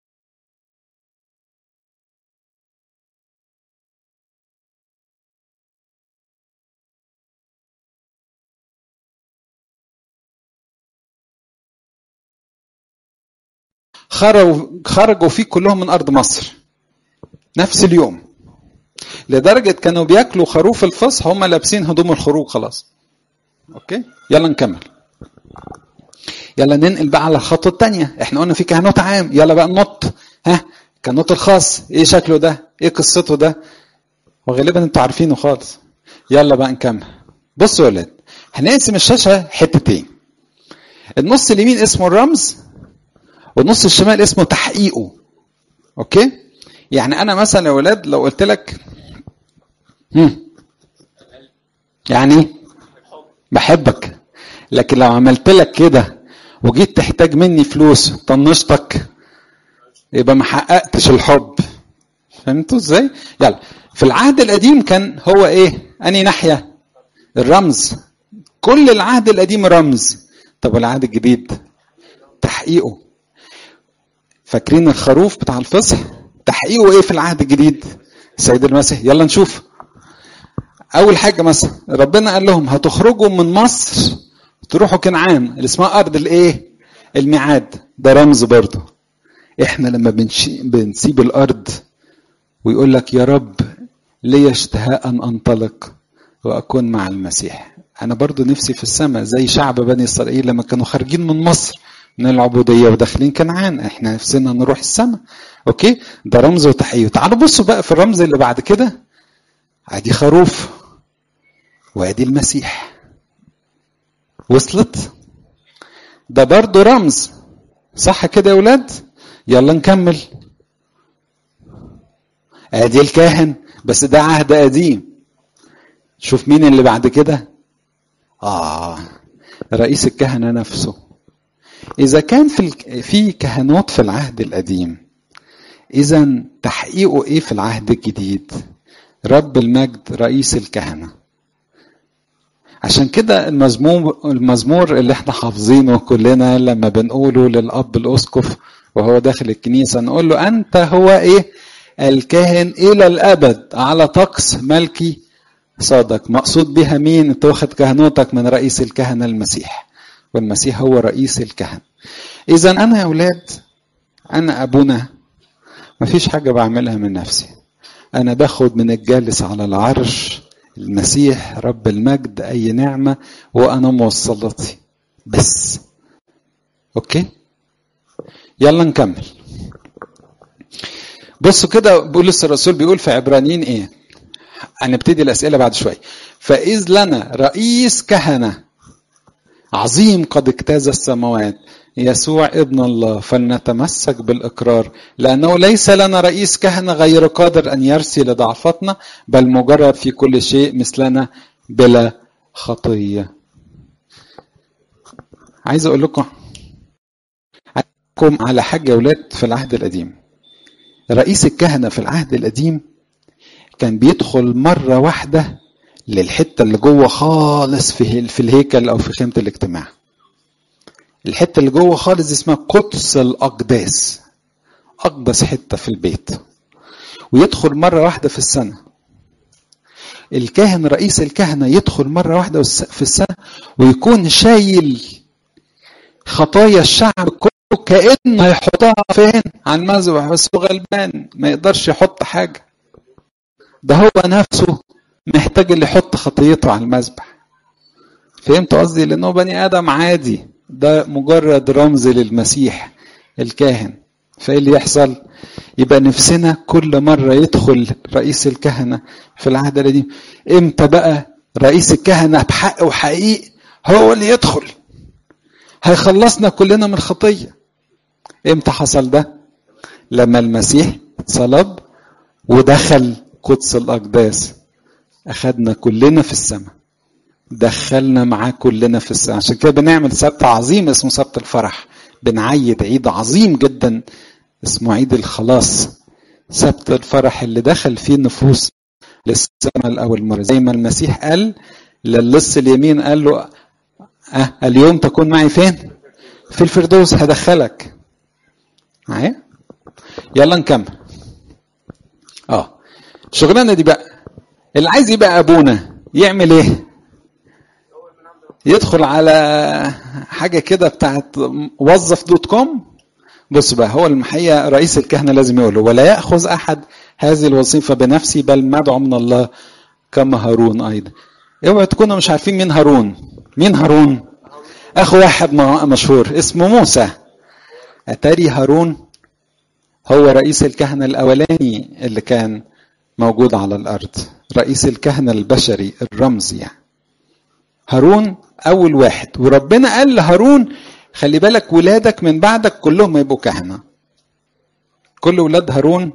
Speaker 1: خرجوا خرجوا فيه كلهم من أرض مصر نفس اليوم لدرجة كانوا بياكلوا خروف الفصح هم لابسين هدوم الخروج خلاص اوكي يلا نكمل يلا ننقل بقى على الخطوه الثانيه احنا قلنا في كهنوت عام يلا بقى ننط ها كهنوت الخاص ايه شكله ده ايه قصته ده وغالبا انتوا عارفينه خالص يلا بقى نكمل بصوا يا ولاد هنقسم الشاشه حتتين النص اليمين اسمه الرمز والنص الشمال اسمه تحقيقه اوكي يعني انا مثلا يا ولاد لو قلت لك هم. يعني بحبك لكن لو عملت لك كده وجيت تحتاج مني فلوس طنشتك يبقى ما حققتش الحب فهمتوا ازاي يلا في العهد القديم كان هو ايه اني ناحيه الرمز كل العهد القديم رمز طب العهد الجديد تحقيقه فاكرين الخروف بتاع الفصح تحقيقه ايه في العهد الجديد السيد المسيح يلا نشوف اول حاجه مثلا ربنا قال لهم هتخرجوا من مصر تروحوا كنعان اللي اسمها ارض الايه الميعاد ده رمز برضه احنا لما بنشي بنسيب الارض ويقول لك يا رب لي اشتهاء ان انطلق واكون مع المسيح انا برضو نفسي في السماء زي شعب بني اسرائيل لما كانوا خارجين من مصر من العبودية وداخلين كنعان احنا نفسنا نروح السماء اوكي ده رمز وتحية تعالوا بصوا بقى في الرمز اللي بعد كده ادي خروف وادي المسيح وصلت ده برضه رمز صح كده يا ولاد يلا نكمل ادي الكاهن بس ده عهد قديم شوف مين اللي بعد كده اه رئيس الكهنه نفسه اذا كان في في كهنوت في العهد القديم اذا تحقيقه ايه في العهد الجديد رب المجد رئيس الكهنه عشان كده المزمور المزمور اللي احنا حافظينه كلنا لما بنقوله للاب الاسقف وهو داخل الكنيسه نقول له انت هو ايه الكاهن الى الابد على طقس ملكي صادق مقصود بها مين انت واخد كهنوتك من رئيس الكهنه المسيح والمسيح هو رئيس الكهنه اذا انا يا اولاد انا ابونا مفيش حاجه بعملها من نفسي انا باخد من الجالس على العرش المسيح رب المجد اي نعمه وانا موصلتي بس اوكي يلا نكمل بصوا كده بولس الرسول بيقول في عبرانيين ايه هنبتدي الاسئله بعد شويه فاذ لنا رئيس كهنه عظيم قد اجتاز السماوات يسوع ابن الله فلنتمسك بالاقرار لانه ليس لنا رئيس كهنه غير قادر ان يرسي لضعفتنا بل مجرد في كل شيء مثلنا بلا خطيه عايز اقول لكم لكم على حاجه يا ولاد في العهد القديم رئيس الكهنه في العهد القديم كان بيدخل مره واحده للحته اللي جوه خالص في في الهيكل او في خيمه الاجتماع الحته اللي جوه خالص دي اسمها قدس الاقداس اقدس حته في البيت ويدخل مره واحده في السنه الكاهن رئيس الكهنه يدخل مره واحده في السنه ويكون شايل خطايا الشعب كله كانه هيحطها فين على المذبح بس هو غلبان ما يقدرش يحط حاجه ده هو نفسه محتاج اللي يحط خطيته على المذبح فهمت قصدي لانه بني ادم عادي ده مجرد رمز للمسيح الكاهن فايه اللي يحصل يبقى نفسنا كل مرة يدخل رئيس الكهنة في العهد القديم امتى بقى رئيس الكهنة بحق وحقيق هو اللي يدخل هيخلصنا كلنا من الخطية امتى حصل ده لما المسيح صلب ودخل قدس الأقداس أخدنا كلنا في السماء دخلنا معاه كلنا في السماء عشان كده بنعمل سبت عظيم اسمه سبت الفرح بنعيد عيد عظيم جدا اسمه عيد الخلاص سبت الفرح اللي دخل فيه النفوس للسماء لأول مرة زي ما المسيح قال للص اليمين قال له أه اليوم تكون معي فين في الفردوس هدخلك معايا يلا نكمل اه الشغلانه دي بقى اللي عايز يبقى ابونا يعمل ايه يدخل على حاجه كده بتاعت وظف دوت كوم بص بقى هو الحقيقه رئيس الكهنه لازم يقول له ولا ياخذ احد هذه الوظيفه بنفسي بل مدعو من الله كما هارون ايضا اوعوا تكونوا مش عارفين مين هارون مين هارون اخو واحد مشهور اسمه موسى اتاري هارون هو رئيس الكهنه الاولاني اللي كان موجود على الارض رئيس الكهنه البشري الرمزي يعني هارون اول واحد وربنا قال لهارون خلي بالك ولادك من بعدك كلهم يبقوا كهنه كل ولاد هارون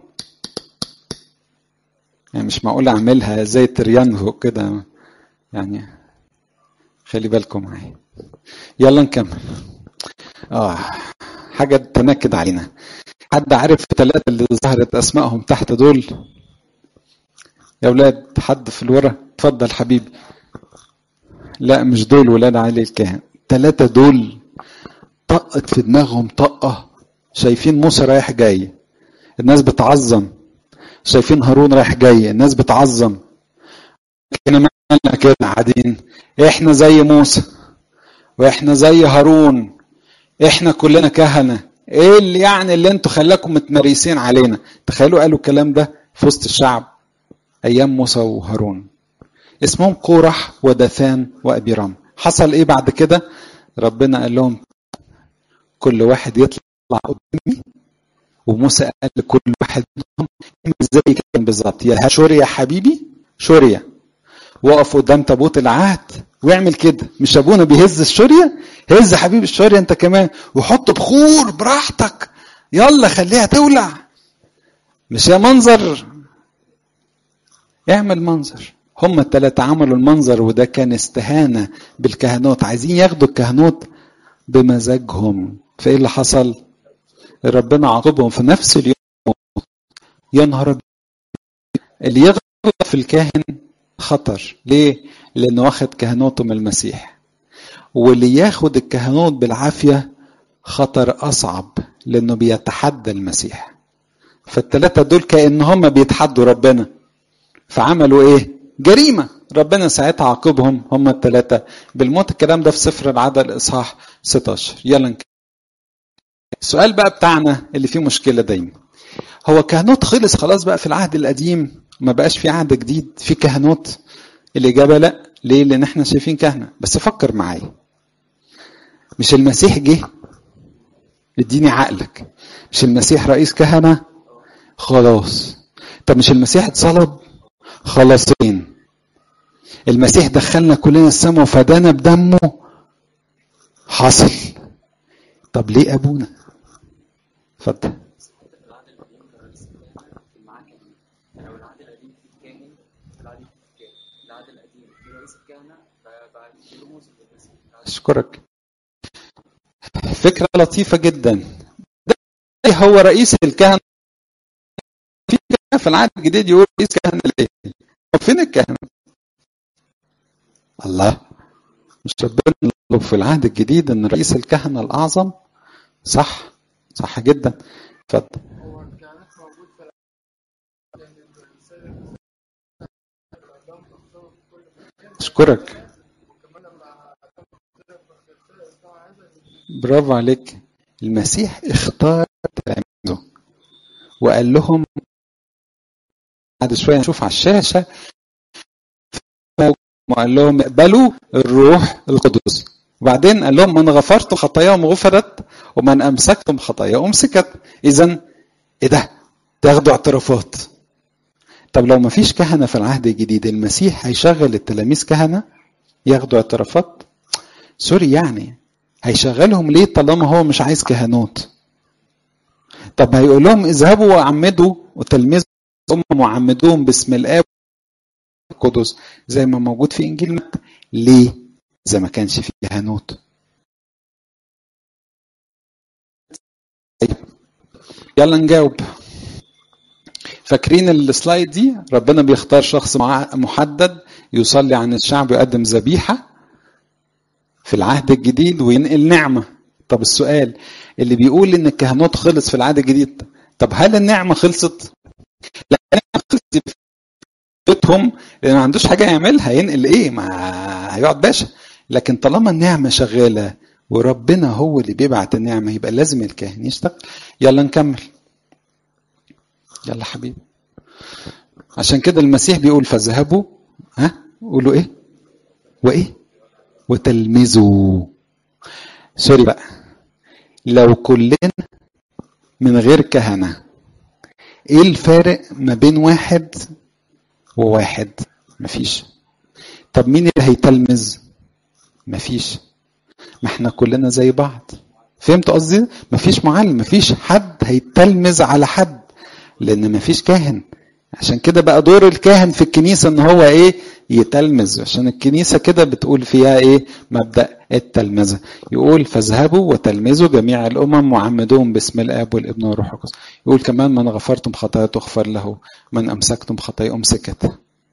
Speaker 1: يعني مش معقول اعملها زي تريانو كده يعني خلي بالكم معايا يلا نكمل اه حاجه تنكد علينا حد عارف الثلاثه اللي ظهرت اسمائهم تحت دول يا ولاد حد في الورا اتفضل حبيبي لا مش دول ولاد علي الكاهن الثلاثه دول طقت في دماغهم طقه شايفين موسى رايح جاي الناس بتعظم شايفين هارون رايح جاي الناس بتعظم احنا مالنا كده قاعدين احنا زي موسى واحنا زي هارون احنا كلنا كهنه ايه اللي يعني اللي انتوا خلاكم متمريسين علينا تخيلوا قالوا الكلام ده في وسط الشعب ايام موسى وهارون اسمهم قورح ودثان وابيرام حصل ايه بعد كده ربنا قال لهم كل واحد يطلع قدامي وموسى قال لكل واحد منهم زي كان بالظبط يا شوريا يا حبيبي شوريا وقف قدام تابوت العهد واعمل كده مش ابونا بيهز الشوريا هز حبيبي الشوريا انت كمان وحط بخور براحتك يلا خليها تولع مش يا منظر اعمل منظر هم الثلاثة عملوا المنظر وده كان استهانة بالكهنوت عايزين ياخدوا الكهنوت بمزاجهم فايه اللي حصل ربنا عاقبهم في نفس اليوم يا نهار اللي يغلط في الكاهن خطر ليه لانه واخد كهنوته من المسيح واللي ياخد الكهنوت بالعافية خطر أصعب لأنه بيتحدى المسيح فالتلاتة دول كأن هم بيتحدوا ربنا فعملوا إيه؟ جريمة ربنا ساعتها عاقبهم هم التلاتة بالموت الكلام ده في سفر العدد الإصحاح 16 يلا نكمل السؤال بقى بتاعنا اللي فيه مشكلة دايما هو كهنوت خلص خلاص بقى في العهد القديم ما بقاش في عهد جديد في كهنوت الإجابة لا ليه؟ لأن احنا شايفين كهنة بس فكر معايا مش المسيح جه اديني عقلك مش المسيح رئيس كهنة خلاص طب مش المسيح اتصلب خلاصين المسيح دخلنا كلنا السماء وفدانا بدمه حصل طب ليه ابونا اتفضل اشكرك فكره لطيفه جدا ده هو رئيس الكهنه في كهنه في العهد الجديد يقول رئيس كهنه ليه طب فين الكهنه الله مش ربنا لو في العهد الجديد ان رئيس الكهنه الاعظم صح صح جدا اتفضل
Speaker 2: هو الكهنوت موجود في العالم يعني الرسالة الأقدام تختار في كل مكان
Speaker 1: اشكرك
Speaker 2: وكمان لما تختار في الرسالة اسمها هذا
Speaker 1: برافو عليك المسيح اختار تلاميذه وقال لهم بعد شويه نشوف على الشاشه وقال لهم اقبلوا الروح القدس وبعدين قال لهم من غفرتم خطاياهم غفرت ومن امسكتم خطاياهم امسكت اذا ايه ده تاخدوا اعترافات طب لو ما فيش كهنه في العهد الجديد المسيح هيشغل التلاميذ كهنه ياخدوا اعترافات سوري يعني هيشغلهم ليه طالما هو مش عايز كهنوت طب هيقول لهم اذهبوا وعمدوا وتلميذوا امم وعمدوهم باسم الاب القدس زي ما موجود في انجيل متى ليه اذا ما كانش فيه كهنوت طيب يلا نجاوب فاكرين السلايد دي ربنا بيختار شخص مع- محدد يصلي عن الشعب ويقدم ذبيحه في العهد الجديد وينقل نعمه طب السؤال اللي بيقول ان الكهنوت خلص في العهد الجديد طب هل النعمه خلصت؟ لا النعمه خلصت في بيتهم لان ما عندوش حاجه يعملها ينقل ايه؟ ما هيقعد باشا لكن طالما النعمه شغاله وربنا هو اللي بيبعت النعمه يبقى لازم الكاهن يشتغل يلا نكمل يلا حبيبي عشان كده المسيح بيقول فاذهبوا ها قولوا ايه وايه وتلمذوا سوري بقى لو كلنا من غير كهنة ايه الفارق ما بين واحد وواحد مفيش طب مين اللي هيتلمذ مفيش ما احنا كلنا زي بعض فهمت قصدي مفيش معلم مفيش حد هيتلمذ على حد لان مفيش كاهن عشان كده بقى دور الكاهن في الكنيسة ان هو ايه يتلمذ عشان الكنيسة كده بتقول فيها ايه مبدأ التلمذة يقول فاذهبوا وتلمذوا جميع الامم وعمدوهم باسم الاب والابن والروح القدس يقول كمان من غفرتم خطايا تغفر له من امسكتم خطايا امسكت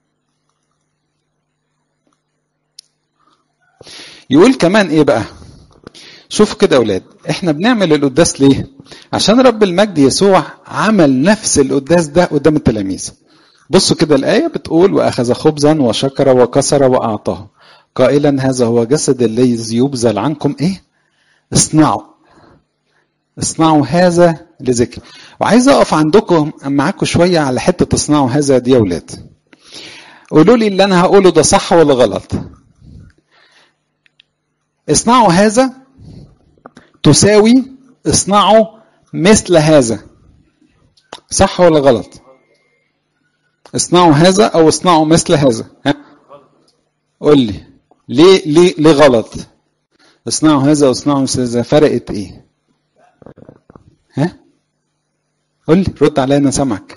Speaker 1: يقول كمان ايه بقى شوفوا كده يا اولاد احنا بنعمل القداس ليه عشان رب المجد يسوع عمل نفس القداس ده قدام التلاميذ بصوا كده الآية بتقول وأخذ خبزا وشكر وكسر وأعطاه قائلا هذا هو جسد الذي يبذل عنكم إيه؟ اصنعوا اصنعوا هذا لذكر وعايز أقف عندكم معاكم شوية على حتة اصنعوا هذا دي يا أولاد قولوا لي اللي أنا هقوله ده صح ولا غلط اصنعوا هذا تساوي اصنعوا مثل هذا صح ولا غلط اصنعوا هذا او اصنعوا مثل هذا ها قول لي ليه ليه ليه غلط اصنعوا هذا واصنعوا مثل هذا فرقت ايه ها قول لي رد عليا انا سامعك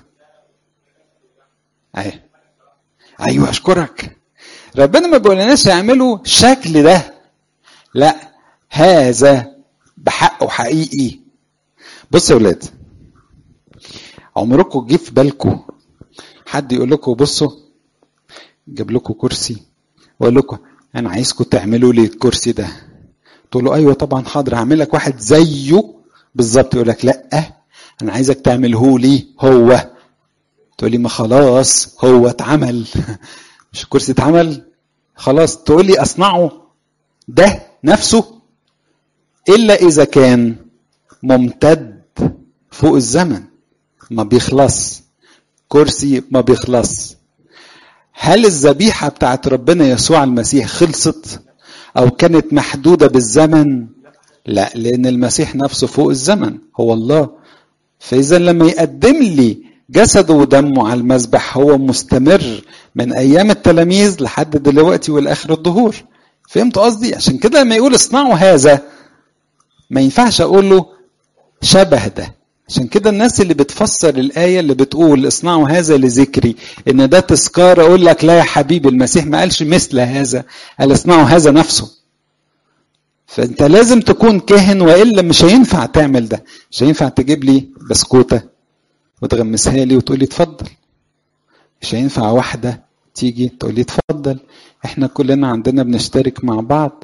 Speaker 1: ايوه ايوه اشكرك ربنا ما بيقولناش اعملوا الشكل ده لا هذا بحقه حقيقي بص يا ولاد عمركم جه في بالكم حد يقول لكم بصوا جاب لكم كرسي وقال لكم انا عايزكم تعملوا لي الكرسي ده تقول له ايوه طبعا حاضر هعمل لك واحد زيه بالظبط يقول لك لا انا عايزك تعمله لي هو تقول لي ما خلاص هو اتعمل مش الكرسي اتعمل خلاص تقول لي اصنعه ده نفسه الا اذا كان ممتد فوق الزمن ما بيخلص كرسي ما بيخلص هل الذبيحة بتاعت ربنا يسوع المسيح خلصت أو كانت محدودة بالزمن لا لأن المسيح نفسه فوق الزمن هو الله فإذا لما يقدم لي جسده ودمه على المذبح هو مستمر من أيام التلاميذ لحد دلوقتي والآخر الظهور فهمت قصدي عشان كده لما يقول اصنعوا هذا ما ينفعش أقول له شبه ده عشان كده الناس اللي بتفسر الآية اللي بتقول اصنعوا هذا لذكري إن ده تذكار أقول لك لا يا حبيبي المسيح ما قالش مثل هذا قال اصنعوا هذا نفسه فأنت لازم تكون كاهن وإلا مش هينفع تعمل ده مش هينفع تجيب لي بسكوتة وتغمسها لي وتقول لي اتفضل مش هينفع واحدة تيجي تقول لي اتفضل احنا كلنا عندنا بنشترك مع بعض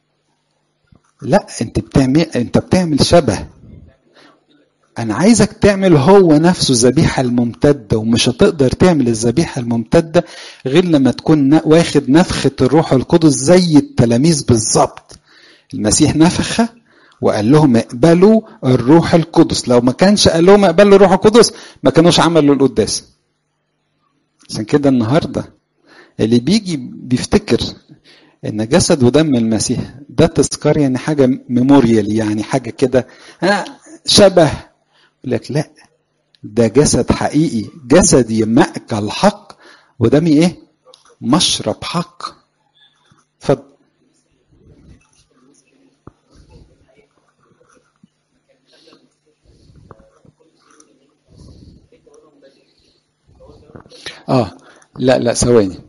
Speaker 1: لا انت بتعمل انت بتعمل شبه انا عايزك تعمل هو نفسه الذبيحه الممتده ومش هتقدر تعمل الذبيحه الممتده غير لما تكون واخد نفخه الروح القدس زي التلاميذ بالظبط المسيح نفخه وقال لهم اقبلوا الروح القدس لو ما كانش قال لهم اقبلوا الروح القدس ما كانوش عملوا القداس عشان كده النهارده اللي بيجي بيفتكر ان جسد ودم المسيح ده تذكار يعني حاجه ميموريال يعني حاجه كده شبه لك لا ده جسد حقيقي جسدي مأكل حق ودمي ايه مشرب حق اتفضل اه لا لا ثواني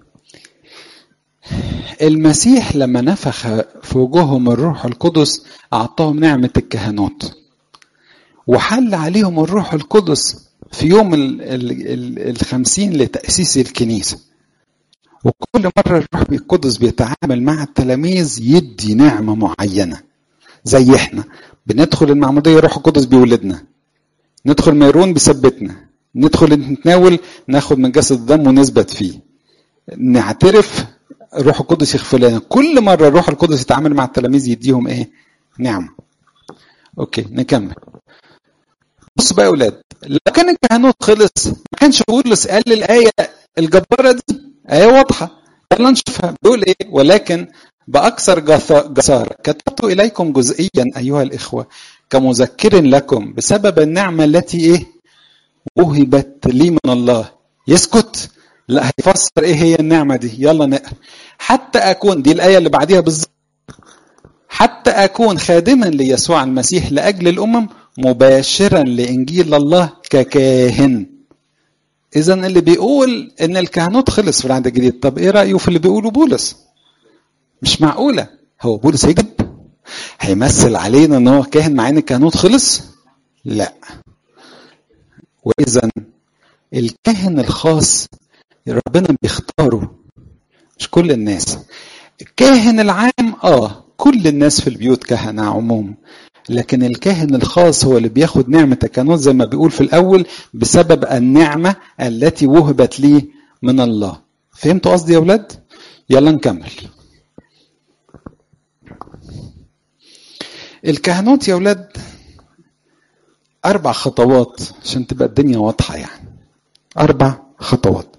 Speaker 1: المسيح لما نفخ في وجوههم الروح القدس اعطاهم نعمه الكهنوت وحل عليهم الروح القدس في يوم ال ال ال الخمسين لتأسيس الكنيسة وكل مرة الروح القدس بيتعامل مع التلاميذ يدي نعمة معينة زي احنا بندخل المعمودية الروح القدس بيولدنا ندخل ميرون بيثبتنا ندخل نتناول ناخد من جسد الدم ونثبت فيه نعترف الروح القدس يغفر لنا كل مرة الروح القدس يتعامل مع التلاميذ يديهم ايه نعمة اوكي نكمل بص بقى يا اولاد لو كان الكهنوت خلص ما كانش بولس قال الايه الجباره دي ايه واضحه يلا نشوفها بيقول ايه ولكن باكثر جساره كتبت اليكم جزئيا ايها الاخوه كمذكر لكم بسبب النعمه التي ايه وهبت لي من الله يسكت لا هيفسر ايه هي النعمه دي يلا نقرا حتى اكون دي الايه اللي بعديها بالظبط حتى اكون خادما ليسوع المسيح لاجل الامم مباشرا لانجيل الله ككاهن اذا اللي بيقول ان الكهنوت خلص في العهد الجديد طب ايه رايه في اللي بيقوله بولس مش معقوله هو بولس هيكذب هيمثل علينا ان هو كاهن مع ان الكهنوت خلص لا واذا الكاهن الخاص ربنا بيختاره مش كل الناس الكاهن العام اه كل الناس في البيوت كهنه عموم لكن الكاهن الخاص هو اللي بياخد نعمة الكهنوت زي ما بيقول في الأول بسبب النعمة التي وهبت لي من الله فهمتوا قصدي يا أولاد؟ يلا نكمل الكهنوت يا أولاد أربع خطوات عشان تبقى الدنيا واضحة يعني أربع خطوات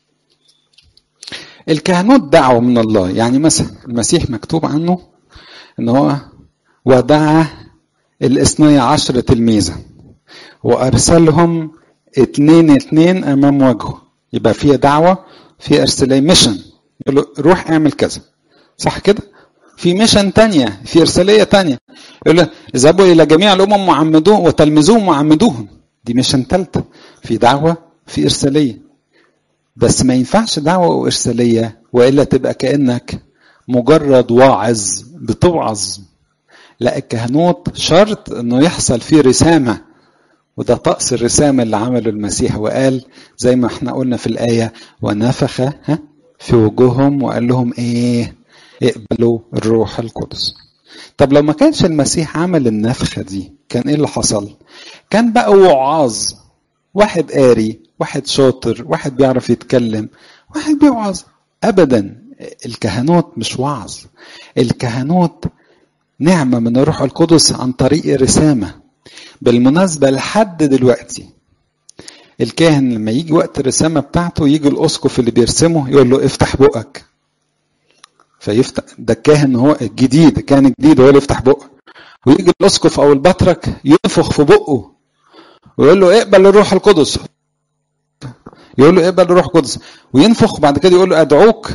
Speaker 1: الكهنوت دعوة من الله يعني مثلا المسيح مكتوب عنه ان هو ودع الاثني عشر تلميذا وارسلهم اتنين اتنين امام وجهه يبقى في دعوه في ارساليه ميشن يقول له روح اعمل كذا صح كده في ميشن تانية في ارساليه تانية يقول له اذهبوا الى جميع الامم وعمدوهم وتلمذوهم وعمدوهم دي ميشن ثالثه في دعوه في ارساليه بس ما ينفعش دعوه وارساليه والا تبقى كانك مجرد واعظ بتوعظ لا الكهنوت شرط انه يحصل فيه رسامه وده طقس الرسامه اللي عمله المسيح وقال زي ما احنا قلنا في الايه ونفخ ها في وجوههم وقال لهم ايه اقبلوا الروح القدس طب لو ما كانش المسيح عمل النفخه دي كان ايه اللي حصل كان بقى وعاظ واحد قاري واحد شاطر واحد بيعرف يتكلم واحد بيوعظ ابدا الكهنوت مش وعظ الكهنوت نعمة من الروح القدس عن طريق الرسامة بالمناسبة لحد دلوقتي الكاهن لما يجي وقت الرسامة بتاعته يجي الأسقف اللي بيرسمه يقول له افتح بقك فيفتح ده الكاهن هو الجديد الكاهن الجديد هو اللي يفتح بقه ويجي الأسقف أو البطرك ينفخ في بقه ويقول له اقبل الروح القدس يقول له اقبل الروح القدس وينفخ بعد كده يقول له ادعوك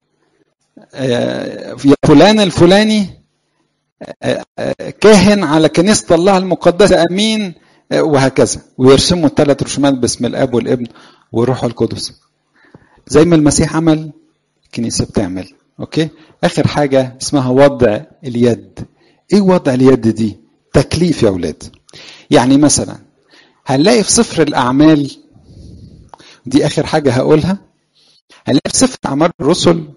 Speaker 1: يا فلان الفلاني كاهن على كنيسة الله المقدسة أمين وهكذا ويرسموا الثلاث رسومات باسم الأب والابن والروح القدس زي ما المسيح عمل الكنيسة بتعمل أوكي آخر حاجة اسمها وضع اليد إيه وضع اليد دي تكليف يا أولاد يعني مثلا هنلاقي في سفر الأعمال دي آخر حاجة هقولها هنلاقي في سفر أعمال الرسل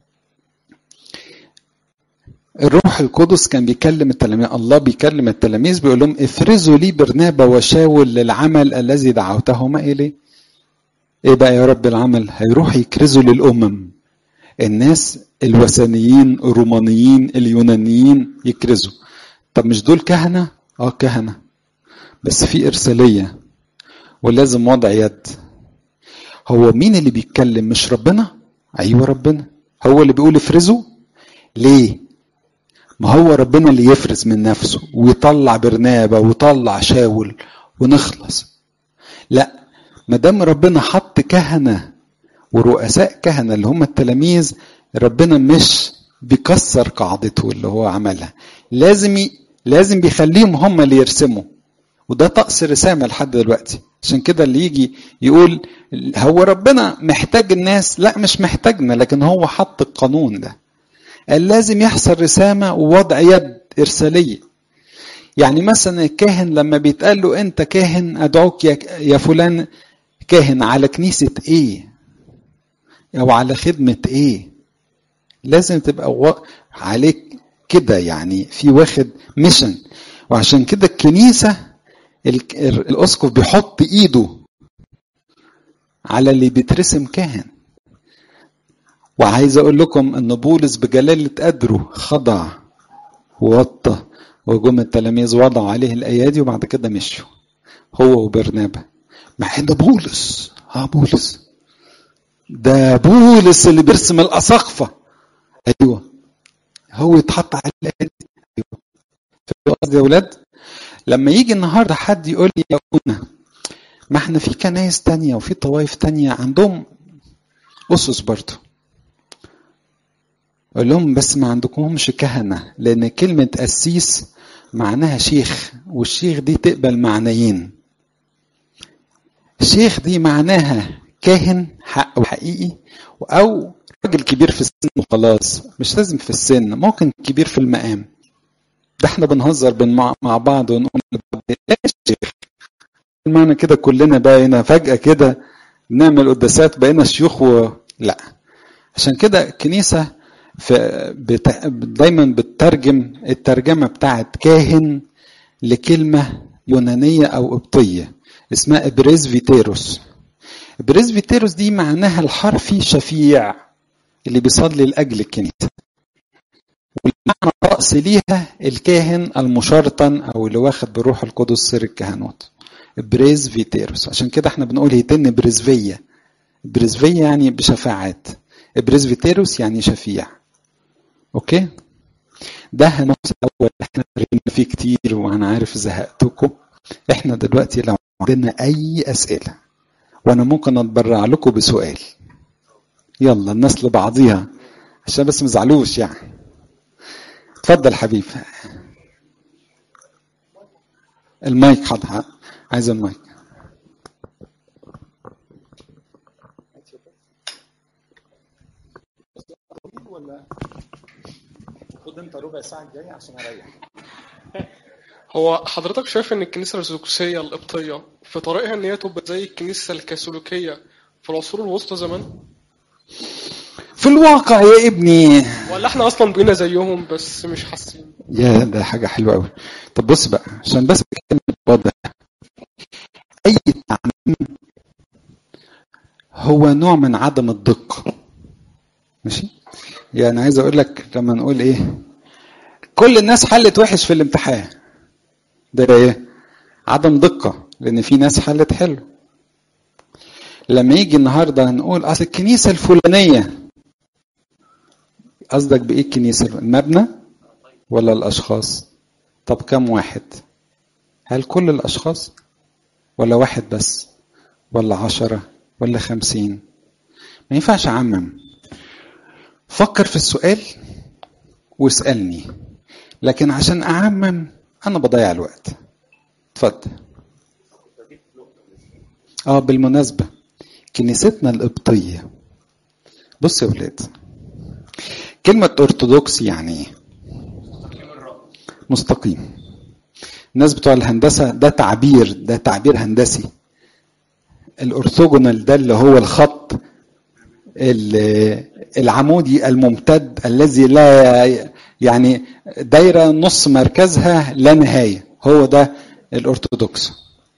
Speaker 1: الروح القدس كان بيكلم التلاميذ الله بيكلم التلاميذ بيقول لهم افرزوا لي برنابا وشاول للعمل الذي دعوتهما اليه ايه بقى يا رب العمل هيروح يكرزوا للامم الناس الوثنيين الرومانيين اليونانيين يكرزوا طب مش دول كهنه اه كهنه بس في ارساليه ولازم وضع يد هو مين اللي بيتكلم مش ربنا ايوه ربنا هو اللي بيقول افرزوا ليه ما هو ربنا اللي يفرز من نفسه ويطلع برنابا ويطلع شاول ونخلص لا ما دام ربنا حط كهنه ورؤساء كهنه اللي هم التلاميذ ربنا مش بيكسر قاعدته اللي هو عملها لازم ي... لازم بيخليهم هم اللي يرسموا وده طقس رسامه لحد دلوقتي عشان كده اللي يجي يقول هو ربنا محتاج الناس لا مش محتاجنا لكن هو حط القانون ده قال لازم يحصل رسامة ووضع يد إرسالية يعني مثلا الكاهن لما بيتقال له أنت كاهن أدعوك يا فلان كاهن على كنيسة إيه أو على خدمة إيه لازم تبقى عليك كده يعني في واخد ميشن وعشان كده الكنيسة الأسقف بيحط إيده على اللي بيترسم كاهن وعايز اقول لكم ان بولس بجلاله قدره خضع ووطى وجم التلاميذ وضعوا عليه الايادي وبعد كده مشوا هو وبرنابا مع ان بولس اه بولس ده بولس اللي بيرسم الاساقفه ايوه هو يتحط على الايادي ايوه قصدي يا اولاد لما يجي النهارده حد يقول لي يا ابونا ما احنا في كنايس تانية وفي طوائف تانية عندهم اسس برضه اقول لهم بس ما عندكمش كهنه لان كلمه قسيس معناها شيخ والشيخ دي تقبل معنيين شيخ دي معناها كاهن حق وحقيقي او راجل كبير في السن وخلاص مش لازم في السن ممكن كبير في المقام ده احنا بنهزر بين مع بعض ونقول لا شيخ المعنى كده كلنا بقينا فجأة كده بنعمل قداسات بقينا شيوخ و... لا عشان كده الكنيسة بت... دايما بتترجم الترجمة بتاعت كاهن لكلمة يونانية أو قبطية اسمها بريزفيتيروس بريزفيتيروس دي معناها الحرفي شفيع اللي بيصلي لأجل الكنيسة والمعنى الرأسي ليها الكاهن المشرطن أو اللي واخد بروح القدس سر الكهنوت بريزفيتيروس عشان كده احنا بنقول هيتن بريزفية بريزفية يعني بشفاعات بريزفيتيروس يعني شفيع اوكي ده النص الاول احنا قرينا فيه كتير وانا عارف زهقتكم احنا دلوقتي لو عندنا اي اسئله وانا ممكن اتبرع لكم بسؤال يلا الناس لبعضيها عشان بس ما تزعلوش يعني اتفضل حبيب المايك حاضر عايز المايك ولا خد انت ربع ساعه الجايه عشان اريح
Speaker 2: هو حضرتك شايف ان الكنيسه الارثوذكسيه القبطيه في طريقها ان هي تبقى زي الكنيسه الكاثوليكيه في العصور الوسطى زمان
Speaker 1: في الواقع يا ابني
Speaker 2: ولا احنا اصلا بقينا زيهم بس مش حاسين
Speaker 1: يا ده حاجه حلوه قوي طب بص بقى عشان بس نتكلم واضح اي تعميم هو نوع من عدم الدقه ماشي يعني عايز اقول لك لما نقول ايه كل الناس حلت وحش في الامتحان ده ايه عدم دقه لان في ناس حلت حلو لما يجي النهارده نقول اصل الكنيسه الفلانيه قصدك بايه الكنيسه المبنى ولا الاشخاص طب كم واحد هل كل الاشخاص ولا واحد بس ولا عشرة ولا خمسين ما ينفعش اعمم فكر في السؤال واسألني لكن عشان أعمم أنا بضيع الوقت اتفضل اه بالمناسبة كنيستنا القبطية بص يا ولاد كلمة أرثوذكس يعني إيه؟ مستقيم الناس بتوع الهندسة ده تعبير ده تعبير هندسي الأرثوجونال ده اللي هو الخط العمودي الممتد الذي لا يعني دايره نص مركزها لا نهايه هو ده الارثوذكس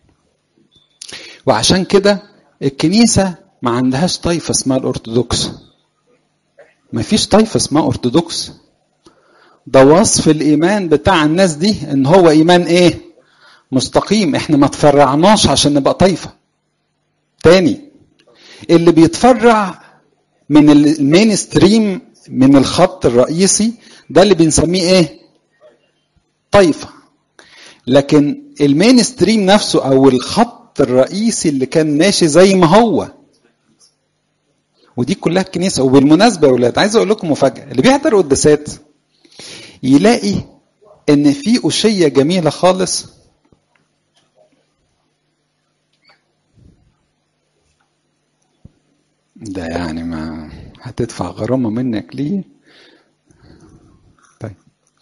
Speaker 1: وعشان كده الكنيسه ما عندهاش طائفه اسمها الارثوذكس ما فيش طائفه اسمها ارثوذكس ده وصف الايمان بتاع الناس دي ان هو ايمان ايه مستقيم احنا ما تفرعناش عشان نبقى طائفه تاني اللي بيتفرع من المين ستريم من الخط الرئيسي ده اللي بنسميه ايه طائفة لكن المين ستريم نفسه او الخط الرئيسي اللي كان ماشي زي ما هو ودي كلها الكنيسة وبالمناسبة يا ولاد عايز اقول لكم مفاجأة اللي بيحضر قداسات يلاقي ان في أشية جميلة خالص ده يعني ما هتدفع غرامة منك ليه طيب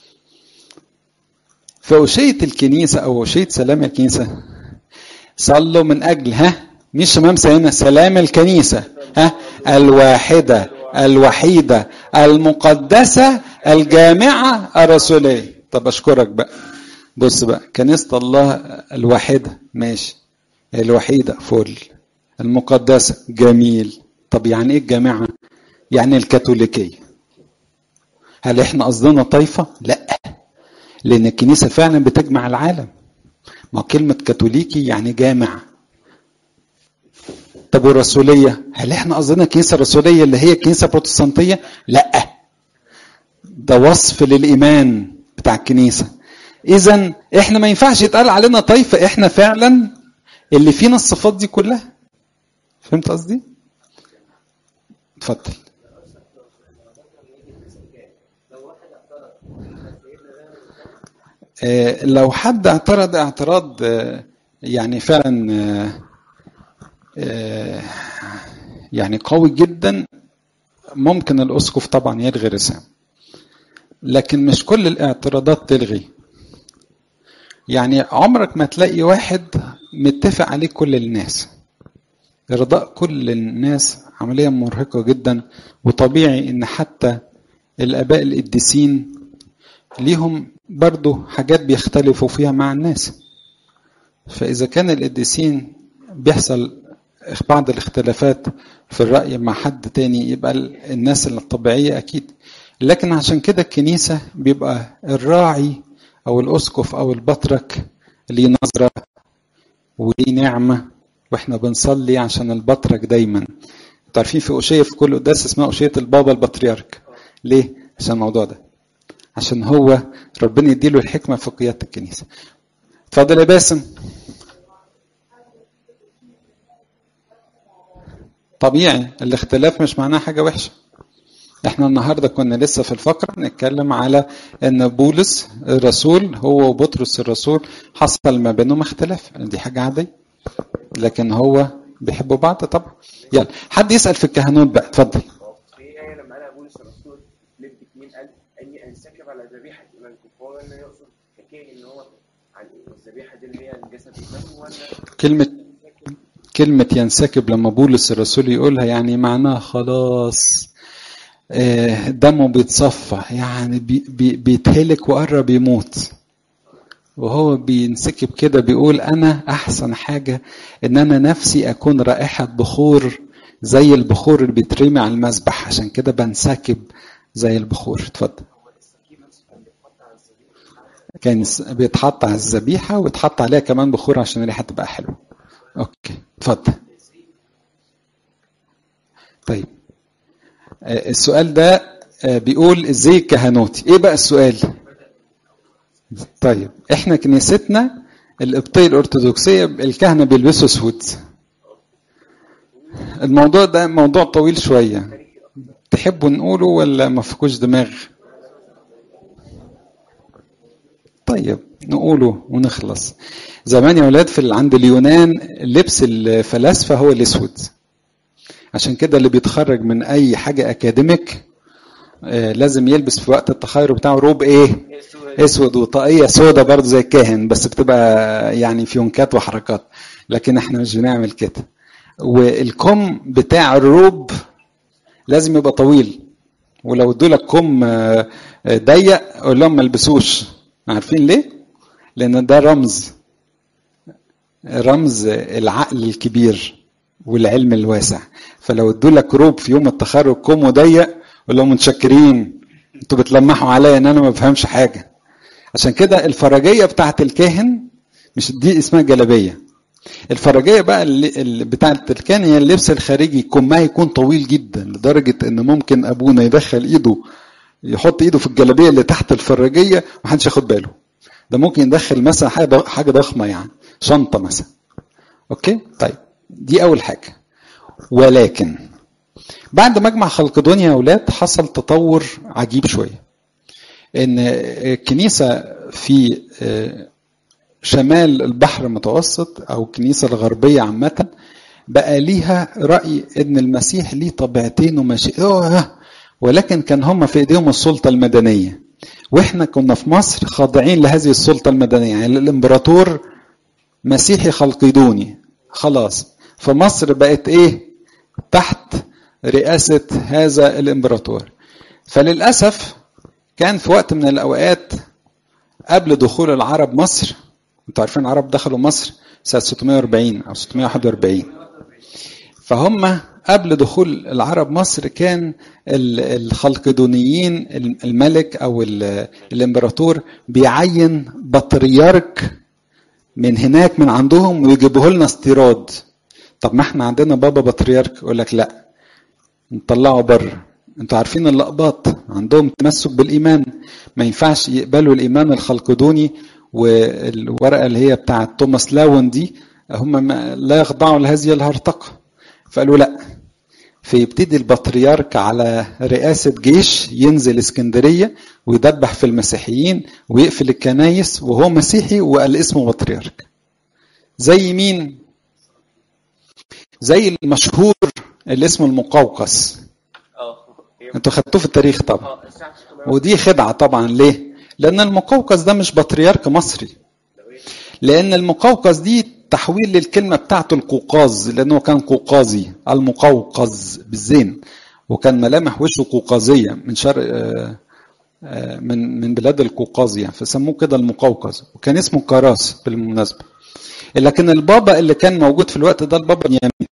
Speaker 1: في أشية الكنيسة أو أشية سلام الكنيسة صلوا من أجل ها مش شمامسة هنا سلام الكنيسة ها الواحدة الوحيدة المقدسة الجامعة الرسولية طب أشكرك بقى بص بقى كنيسة الله الواحدة ماشي الوحيدة فل المقدسة جميل طب يعني ايه الجامعة يعني الكاثوليكية هل احنا قصدنا طائفة لا لان الكنيسة فعلا بتجمع العالم ما كلمة كاثوليكي يعني جامع طب والرسولية هل احنا قصدنا كنيسة رسولية اللي هي كنيسة بروتستانتية لا ده وصف للإيمان بتاع الكنيسة إذا احنا ما ينفعش يتقال علينا طائفة احنا فعلا اللي فينا الصفات دي كلها فهمت قصدي؟ اتفضل آه لو حد اعترض اعتراض آه يعني فعلا آه يعني قوي جدا ممكن الاسقف طبعا يلغي رسام لكن مش كل الاعتراضات تلغي يعني عمرك ما تلاقي واحد متفق عليه كل الناس إرضاء كل الناس عملية مرهقة جدا وطبيعي إن حتى الآباء القديسين ليهم برضو حاجات بيختلفوا فيها مع الناس فإذا كان القديسين بيحصل بعض الاختلافات في الرأي مع حد تاني يبقى الناس الطبيعية أكيد لكن عشان كده الكنيسة بيبقى الراعي أو الأسقف أو البطرك ليه نظرة وليه نعمة واحنا بنصلي عشان البطرك دايما انتوا عارفين في أشية في كل قداس اسمها أشية البابا البطريرك ليه؟ عشان الموضوع ده عشان هو ربنا يديله الحكمة في قيادة الكنيسة اتفضل يا باسم طبيعي الاختلاف مش معناه حاجة وحشة احنا النهاردة كنا لسه في الفقرة نتكلم على ان بولس الرسول هو وبطرس الرسول حصل ما بينهم اختلاف دي حاجة عادية لكن هو بيحبوا بعض طبعا يلا حد يسأل في الكهنوت بقى اتفضل
Speaker 3: في آية لما قالها بولس الرسول لب 2 قال أني أنسكب على ذبيحة إيمانكم فهو إنه يقصد ككائن إن هو عن الذبيحة دي اللي هي الجسد والدم ولا
Speaker 1: كلمة كلمة ينسكب لما بولس الرسول يقولها يعني معناها خلاص آه، دمه بيتصفى يعني بي بي بيتهلك وقرب يموت وهو بينسكب كده بيقول انا احسن حاجه ان انا نفسي اكون رائحه بخور زي البخور اللي بيترمي على المذبح عشان كده بنسكب زي البخور اتفضل كان س- بيتحط على الذبيحه ويتحط عليها كمان بخور عشان الريحه تبقى حلوه اوكي اتفضل طيب آه، السؤال ده آه، بيقول ازاي الكهنوتي ايه بقى السؤال طيب احنا كنيستنا القبطيه الارثوذكسيه الكهنه بيلبسوا اسود الموضوع ده موضوع طويل شويه تحبوا نقوله ولا ما فيكوش دماغ طيب نقوله ونخلص زمان يا ولاد في ال- عند اليونان لبس الفلاسفه هو الاسود عشان كده اللي بيتخرج من اي حاجه اكاديميك آه، لازم يلبس في وقت التخرج بتاعه روب ايه اسود وطاقيه سودا برضه زي الكاهن بس بتبقى يعني فيونكات وحركات لكن احنا مش بنعمل كده والكم بتاع الروب لازم يبقى طويل ولو ادولك كم آه، آه، ضيق قول لهم ما البسوش عارفين ليه لان ده رمز رمز العقل الكبير والعلم الواسع فلو ادولك روب في يوم التخرج كم ضيق قول لهم متشكرين انتوا بتلمحوا عليا ان انا ما بفهمش حاجه عشان كده الفرجيه بتاعت الكاهن مش دي اسمها جلابيه الفرجيه بقى اللي اللي بتاعت الكاهن هي اللبس الخارجي كمها يكون طويل جدا لدرجه ان ممكن ابونا يدخل ايده يحط ايده في الجلابيه اللي تحت الفرجيه ومحدش ياخد باله ده ممكن يدخل مثلا حاجه حاجه ضخمه يعني شنطه مثلا اوكي طيب دي اول حاجه ولكن بعد مجمع خلقدونيا يا اولاد حصل تطور عجيب شويه ان الكنيسه في آه، شمال البحر المتوسط او الكنيسه الغربيه عامه بقى ليها راي ان المسيح ليه طبيعتين ومشيئه ولكن كان هم في ايديهم السلطه المدنيه واحنا كنا في مصر خاضعين لهذه السلطه المدنيه يعني الامبراطور مسيحي خلقيدوني خلاص فمصر بقت ايه تحت رئاسه هذا الامبراطور فللاسف كان في وقت من الاوقات قبل دخول العرب مصر انتوا عارفين العرب دخلوا مصر سنه 640 او 641 فهم قبل دخول العرب مصر كان ال- الخلقدونيين الملك او ال- الامبراطور بيعين بطريرك من هناك من عندهم ويجيبوه لنا استيراد طب ما احنا عندنا بابا بطريرك يقول لك لا نطلعه بره انتوا عارفين الاقباط عندهم تمسك بالايمان ما ينفعش يقبلوا الايمان الخلقدوني والورقه اللي هي بتاعه توماس لاون دي هم ما لا يخضعوا لهذه الهرطقه فقالوا لا فيبتدي البطريرك على رئاسة جيش ينزل اسكندرية ويدبح في المسيحيين ويقفل الكنايس وهو مسيحي وقال اسمه بطريرك زي مين؟ زي المشهور اللي اسمه المقوقس
Speaker 3: اه هي-
Speaker 1: انتوا خدتوه في التاريخ طبعا
Speaker 3: اه الساعة 600
Speaker 1: ودي خدعة طبعا ليه؟ لأن المقوقس ده مش بطريرك مصري لأن المقوقس دي تحويل للكلمة بتاعته القوقاز لأنه كان قوقازي المقوقز بالزين وكان ملامح وشه قوقازية من شرق آه، آه، من من بلاد القوقاز يعني فسموه كده المقوقز وكان اسمه كراس بالمناسبة لكن البابا اللي كان موجود في الوقت ده البابا بنيامين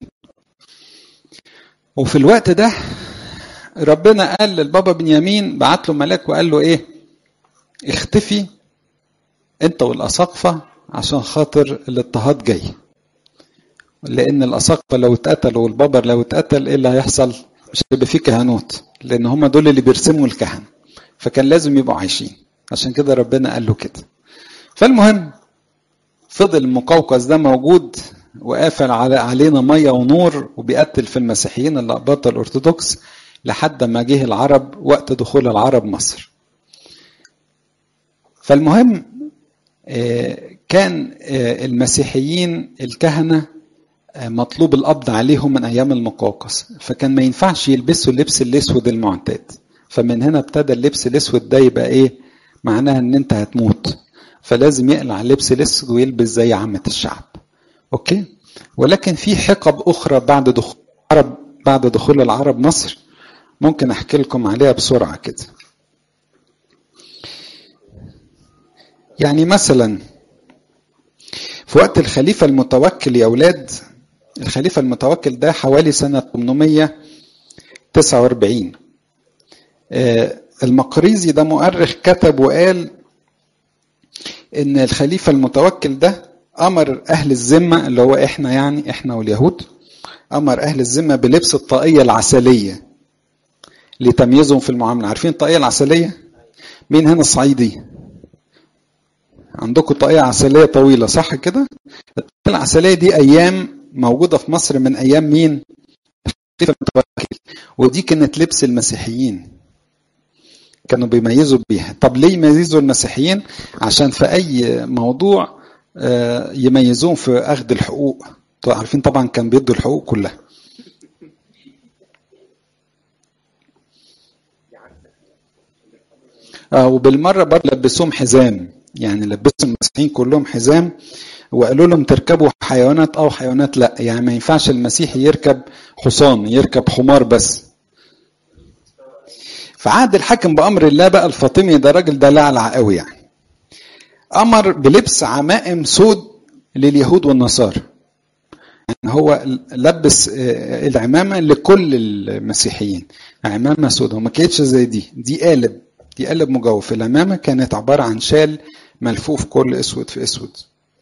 Speaker 1: وفي الوقت ده ربنا قال للبابا بنيامين بعت له ملاك وقال له ايه اختفي انت والاساقفه عشان خاطر الاضطهاد جاي لان الاساقفه لو اتقتلوا والبابا لو اتقتل ايه اللي هيحصل مش هيبقى فيه كهنوت لان هم دول اللي بيرسموا الكهنه فكان لازم يبقوا عايشين عشان كده ربنا قال له كده فالمهم فضل المقوقس ده موجود وقافل على علينا ميه ونور وبيقتل في المسيحيين الأقباط الأرثوذكس لحد ما جه العرب وقت دخول العرب مصر. فالمهم كان المسيحيين الكهنه مطلوب القبض عليهم من ايام المقوقس فكان ما ينفعش يلبسوا اللبس الاسود المعتاد فمن هنا ابتدى اللبس الاسود ده يبقى ايه معناها ان انت هتموت فلازم يقلع اللبس الاسود ويلبس زي عامه الشعب اوكي ولكن في حقب اخرى بعد دخول العرب بعد دخول العرب مصر ممكن احكي لكم عليها بسرعه كده يعني مثلا في وقت الخليفة المتوكل يا أولاد الخليفة المتوكل ده حوالي سنة 849 المقريزي ده مؤرخ كتب وقال إن الخليفة المتوكل ده أمر أهل الذمة اللي هو إحنا يعني إحنا واليهود أمر أهل الذمة بلبس الطاقية العسلية لتمييزهم في المعاملة عارفين الطاقية العسلية؟ مين هنا الصعيدي؟ عندكم طاقية عسلية طويلة صح كده؟ الطاقية العسلية دي أيام موجودة في مصر من أيام مين؟ الخليفة المتوكل ودي كانت لبس المسيحيين كانوا بيميزوا بيها طب ليه يميزوا المسيحيين؟ عشان في أي موضوع يميزوهم في أخذ الحقوق عارفين طبعا كان بيدوا الحقوق كلها آه وبالمرة برضه لبسوهم حزام يعني لبسوا المسيحيين كلهم حزام وقالوا لهم تركبوا حيوانات او حيوانات لا يعني ما ينفعش المسيحي يركب حصان يركب حمار بس فعاد الحاكم بامر الله بقى الفاطمي ده راجل ده لعلع قوي يعني امر بلبس عمائم سود لليهود والنصارى يعني هو لبس العمامه لكل المسيحيين عمامه سوداء وما كانتش زي دي دي قالب دي قالب مجوف العمامه كانت عباره عن شال ملفوف كل اسود في اسود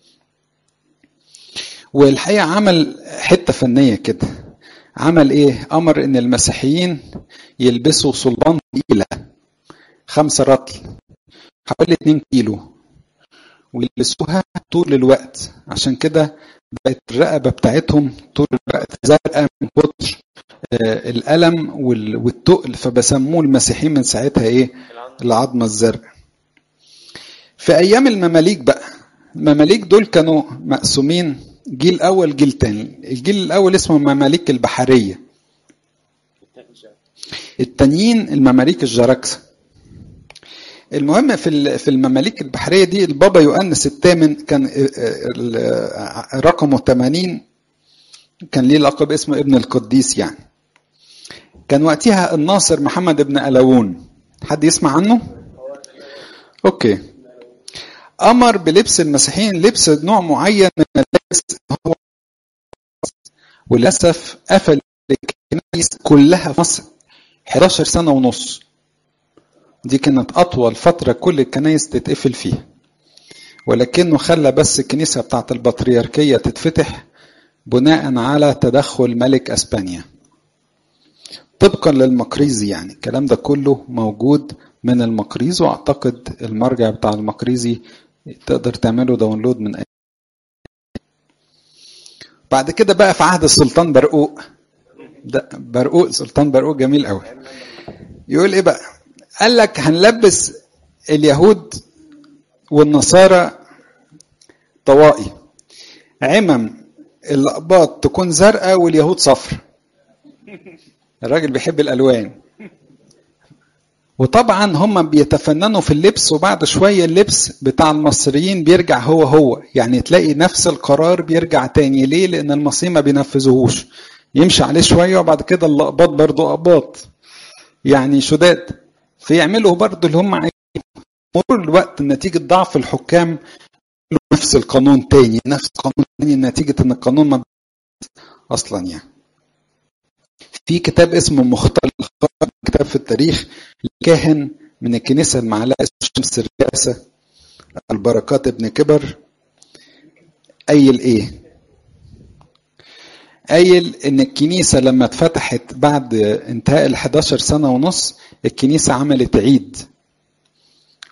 Speaker 1: والحقيقه عمل حته فنيه كده عمل ايه امر ان المسيحيين يلبسوا صلبان تقيله خمسة رطل حوالي 2 كيلو ويلبسوها طول الوقت عشان كده بقت الرقبة بتاعتهم طول الوقت زرقاء من كتر الألم والتقل فبسموه المسيحيين من ساعتها ايه العظمة الزرقاء في أيام المماليك بقى المماليك دول كانوا مقسومين جيل أول جيل تاني الجيل الأول اسمه المماليك البحرية التانيين المماليك الجراكسة المهم في في المماليك البحريه دي البابا يؤنس الثامن كان رقمه 80 كان ليه لقب اسمه ابن القديس يعني كان وقتها الناصر محمد ابن ألاون حد يسمع عنه اوكي امر بلبس المسيحيين لبس نوع معين من اللبس هو وللاسف قفل الكنائس كلها في مصر 11 سنه ونص دي كانت أطول فترة كل الكنايس تتقفل فيها ولكنه خلى بس الكنيسة بتاعت البطريركية تتفتح بناء على تدخل ملك أسبانيا طبقا للمقريزي يعني الكلام ده كله موجود من المقريز واعتقد المرجع بتاع المقريزي تقدر تعمله داونلود من أي بعد كده بقى في عهد السلطان برقوق ده برقوق سلطان برقوق جميل قوي يقول ايه بقى قال لك هنلبس اليهود والنصارى طوائي عمم الأقباط تكون زرقاء واليهود صفر الراجل بيحب الألوان وطبعا هم بيتفننوا في اللبس وبعد شوية اللبس بتاع المصريين بيرجع هو هو يعني تلاقي نفس القرار بيرجع تاني ليه لأن المصريين ما بينفذوهوش يمشي عليه شوية وبعد كده الأقباط برضو أقباط يعني شداد فيعملوا برضه اللي هم عايزين مرور الوقت نتيجة ضعف الحكام نفس القانون تاني نفس القانون تاني نتيجة ان القانون ما اصلا يعني في كتاب اسمه مختل كتاب في التاريخ لكاهن من الكنيسة المعلقة اسمه شمس الرئاسة البركات ابن كبر قايل ايه قايل ان الكنيسة لما اتفتحت بعد انتهاء ال 11 سنة ونص الكنيسة عملت عيد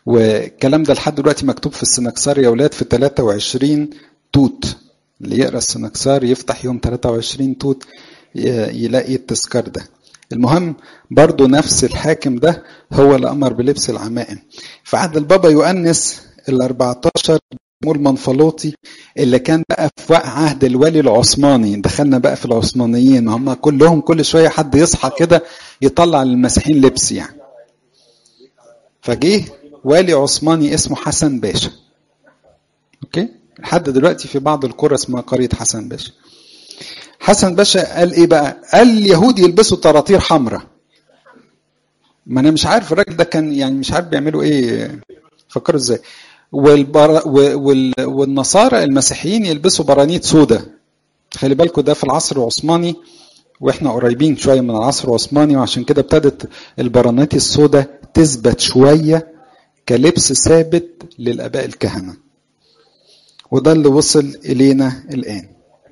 Speaker 1: والكلام ده لحد دلوقتي مكتوب في السنكسار يا ولاد في 23 توت اللي يقرا السنكسار يفتح يوم 23 توت يلاقي التذكار ده المهم برضو نفس الحاكم ده هو اللي امر بلبس العمائم في عهد البابا يؤنس ال 14 المنفلوطي اللي كان بقى في عهد الولي العثماني دخلنا بقى في العثمانيين هم كلهم كل شويه حد يصحى كده يطلع للمسيحيين لبس يعني فجه والي عثماني اسمه حسن باشا اوكي لحد دلوقتي في بعض القرى اسمها قريه حسن باشا حسن باشا قال ايه بقى قال اليهود يلبسوا طراطير حمراء ما انا مش عارف الراجل ده كان يعني مش عارف بيعملوا ايه فكروا ازاي والبر... وال... والنصارى المسيحيين يلبسوا برانيت سودا خلي بالكم ده في العصر العثماني واحنا قريبين شويه من العصر العثماني وعشان كده ابتدت البرانيت السوداء تثبت شويه كلبس ثابت للاباء الكهنه وده اللي وصل الينا الان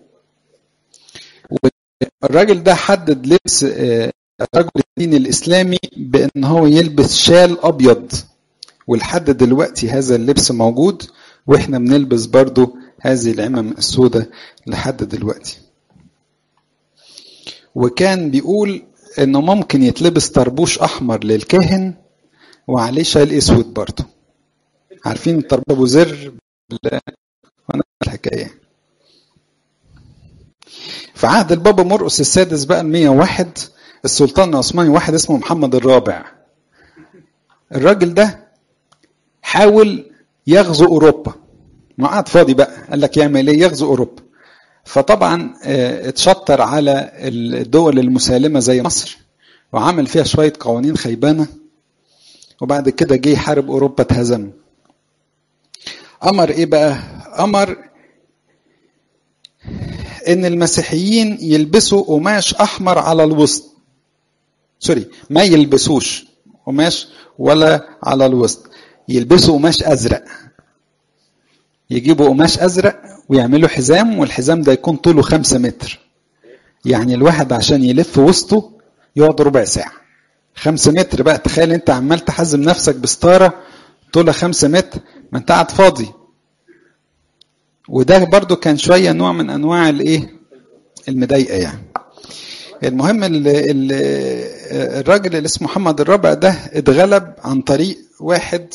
Speaker 1: والراجل ده حدد لبس رجل الدين الاسلامي بان هو يلبس شال ابيض ولحد دلوقتي هذا اللبس موجود واحنا بنلبس برضو هذه العمم السوداء لحد دلوقتي وكان بيقول انه ممكن يتلبس طربوش احمر للكاهن وعليه شال اسود برضو عارفين الطربوش ابو زر وانا الحكايه في عهد البابا مرقس السادس بقى ال 101 السلطان العثماني واحد اسمه محمد الرابع الراجل ده حاول يغزو اوروبا ما قعد فاضي بقى قال لك يعمل ايه يغزو اوروبا فطبعا اتشطر على الدول المسالمه زي مصر وعمل فيها شويه قوانين خيبانه وبعد كده جه يحارب اوروبا اتهزم امر ايه بقى امر ان المسيحيين يلبسوا قماش احمر على الوسط سوري ما يلبسوش قماش ولا على الوسط يلبسوا قماش ازرق يجيبوا قماش ازرق ويعملوا حزام والحزام ده يكون طوله خمسة متر يعني الواحد عشان يلف وسطه يقعد ربع ساعة خمسة متر بقى تخيل انت عمال تحزم نفسك بستارة طولها خمسة متر ما انت قاعد فاضي وده برضو كان شوية نوع من انواع الايه المضايقة يعني المهم ال ال الراجل اللي اسمه محمد الرابع ده اتغلب عن طريق واحد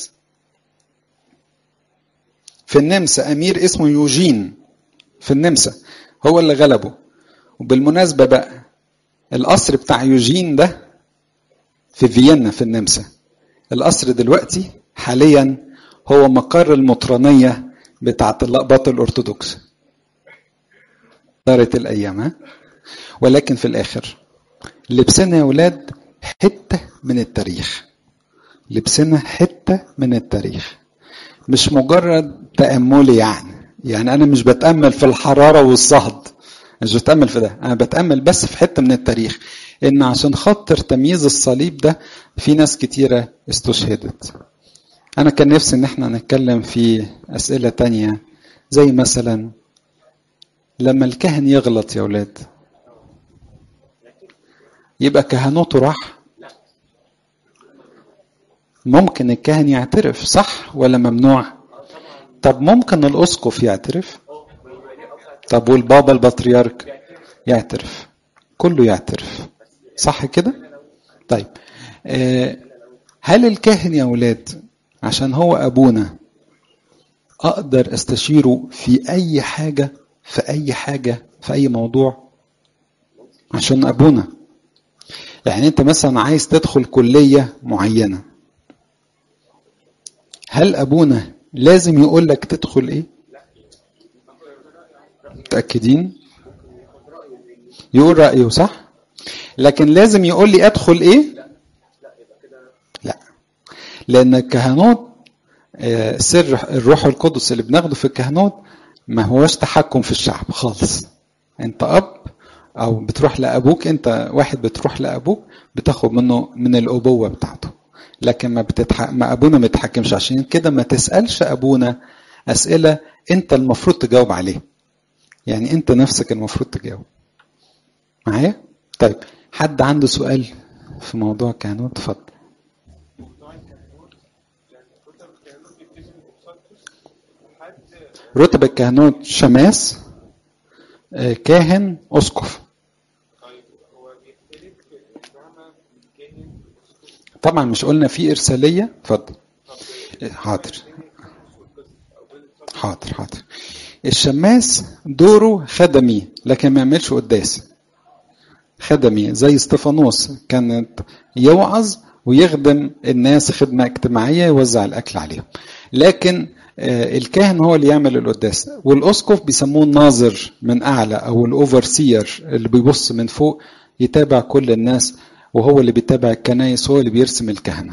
Speaker 1: في النمسا امير اسمه يوجين في النمسا هو اللي غلبه وبالمناسبه بقى القصر بتاع يوجين ده في فيينا في النمسا القصر دلوقتي حاليا هو مقر المطرانيه بتاعه الاقباط الارثوذكس دارت الايام ها ولكن في الاخر لبسنا يا ولاد حته من التاريخ لبسنا حته من التاريخ مش مجرد تأملي يعني يعني أنا مش بتأمل في الحرارة والصهد مش بتأمل في ده أنا بتأمل بس في حتة من التاريخ إن عشان خاطر تمييز الصليب ده في ناس كتيرة استشهدت أنا كان نفسي إن إحنا نتكلم في أسئلة تانية زي مثلا لما الكاهن يغلط يا ولاد يبقى كهنوته راح ممكن الكاهن يعترف صح ولا ممنوع طب ممكن الاسقف يعترف طب والبابا البطريرك يعترف كله يعترف صح كده طيب هل الكاهن يا ولاد عشان هو ابونا اقدر استشيره في اي حاجه في اي حاجه في اي موضوع عشان ابونا يعني انت مثلا عايز تدخل كليه معينه هل ابونا لازم يقول لك تدخل ايه متاكدين يقول رايه صح لكن لازم يقول لي ادخل ايه لا لان الكهنوت سر الروح القدس اللي بناخده في الكهنوت ما هوش تحكم في الشعب خالص انت اب او بتروح لابوك انت واحد بتروح لابوك بتاخد منه من الابوه بتاعته لكن ما بتتح... ما ابونا ما يتحكمش عشان كده ما تسالش ابونا اسئله انت المفروض تجاوب عليه يعني انت نفسك المفروض تجاوب معايا طيب حد عنده سؤال في موضوع كهنوت اتفضل رتب الكهنوت شماس آه، كاهن اسقف
Speaker 4: طيب هو بيختلف المعنى من كاهن
Speaker 1: طبعا مش قلنا في ارساليه اتفضل
Speaker 4: طب
Speaker 1: حاضر
Speaker 4: او بين القدس
Speaker 1: حاضر حاضر الشماس دوره خدمي لكن ما يعملش قداس خدمي زي استفانوس كانت يوعظ ويخدم الناس خدمة اجتماعية يوزع الأكل عليهم لكن آه، الكاهن هو اللي يعمل القداس والأسقف بيسموه الناظر من أعلى أو الأوفرسير اللي بيبص من فوق يتابع كل الناس وهو اللي بيتابع الكنايس هو اللي بيرسم الكهنة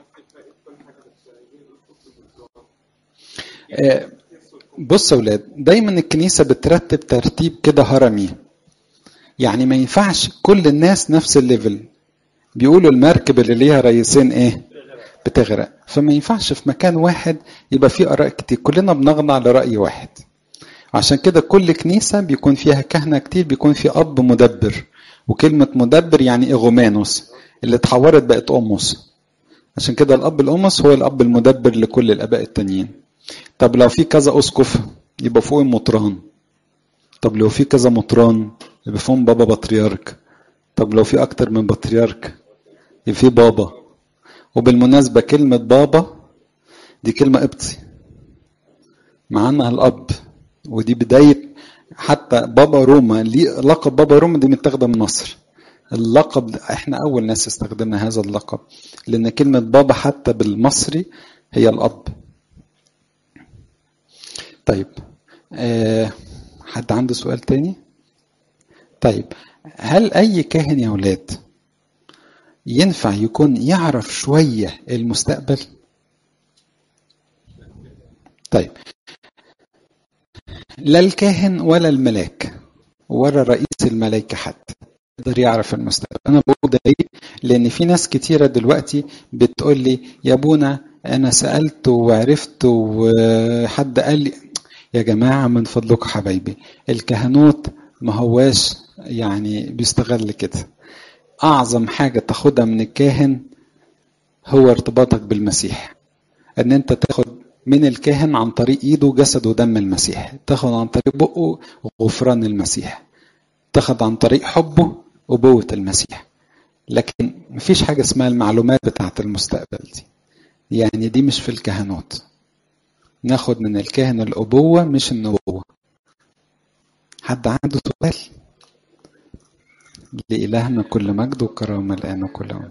Speaker 1: آه، بص يا ولاد دايما الكنيسة بترتب ترتيب كده هرمي يعني ما ينفعش كل الناس نفس الليفل بيقولوا المركب اللي ليها رئيسين ايه بتغرق فما ينفعش في مكان واحد يبقى فيه اراء كتير كلنا بنخضع لراي واحد عشان كده كل كنيسة بيكون فيها كهنة كتير بيكون في أب مدبر وكلمة مدبر يعني إغومانوس اللي اتحورت بقت أموس عشان كده الأب الأموس هو الأب المدبر لكل الآباء التانيين طب لو في كذا أسقف يبقى فوق مطران طب لو في كذا مطران يبقى فيهم بابا بطريرك طب لو في أكتر من بطريرك يبقى في بابا وبالمناسبة كلمة بابا دي كلمة قبطي معناها الأب ودي بداية حتى بابا روما ليه لقب بابا روما دي متاخدة من مصر اللقب ده احنا أول ناس استخدمنا هذا اللقب لأن كلمة بابا حتى بالمصري هي الأب طيب أه حد عنده سؤال تاني طيب هل أي كاهن يا ولاد ينفع يكون يعرف شوية المستقبل طيب لا الكاهن ولا الملاك ولا رئيس الملائكة حتى يقدر يعرف المستقبل أنا بقول ده ليه؟ لأن في ناس كتيرة دلوقتي بتقول لي يا أبونا أنا سألت وعرفت وحد قال لي يا جماعة من فضلكم حبايبي الكهنوت ما هواش يعني بيستغل كده أعظم حاجة تاخدها من الكاهن هو ارتباطك بالمسيح ان انت تاخد من الكاهن عن طريق ايده جسد ودم المسيح تاخد عن طريق بقه غفران المسيح تاخد عن طريق حبه أبوة المسيح لكن مفيش حاجة اسمها المعلومات بتاعة المستقبل دي يعني دي مش في الكهنوت ناخد من الكاهن الأبوة مش النبوة حد عنده سؤال لإلهنا كل مجد وكرامة الآن وكل يوم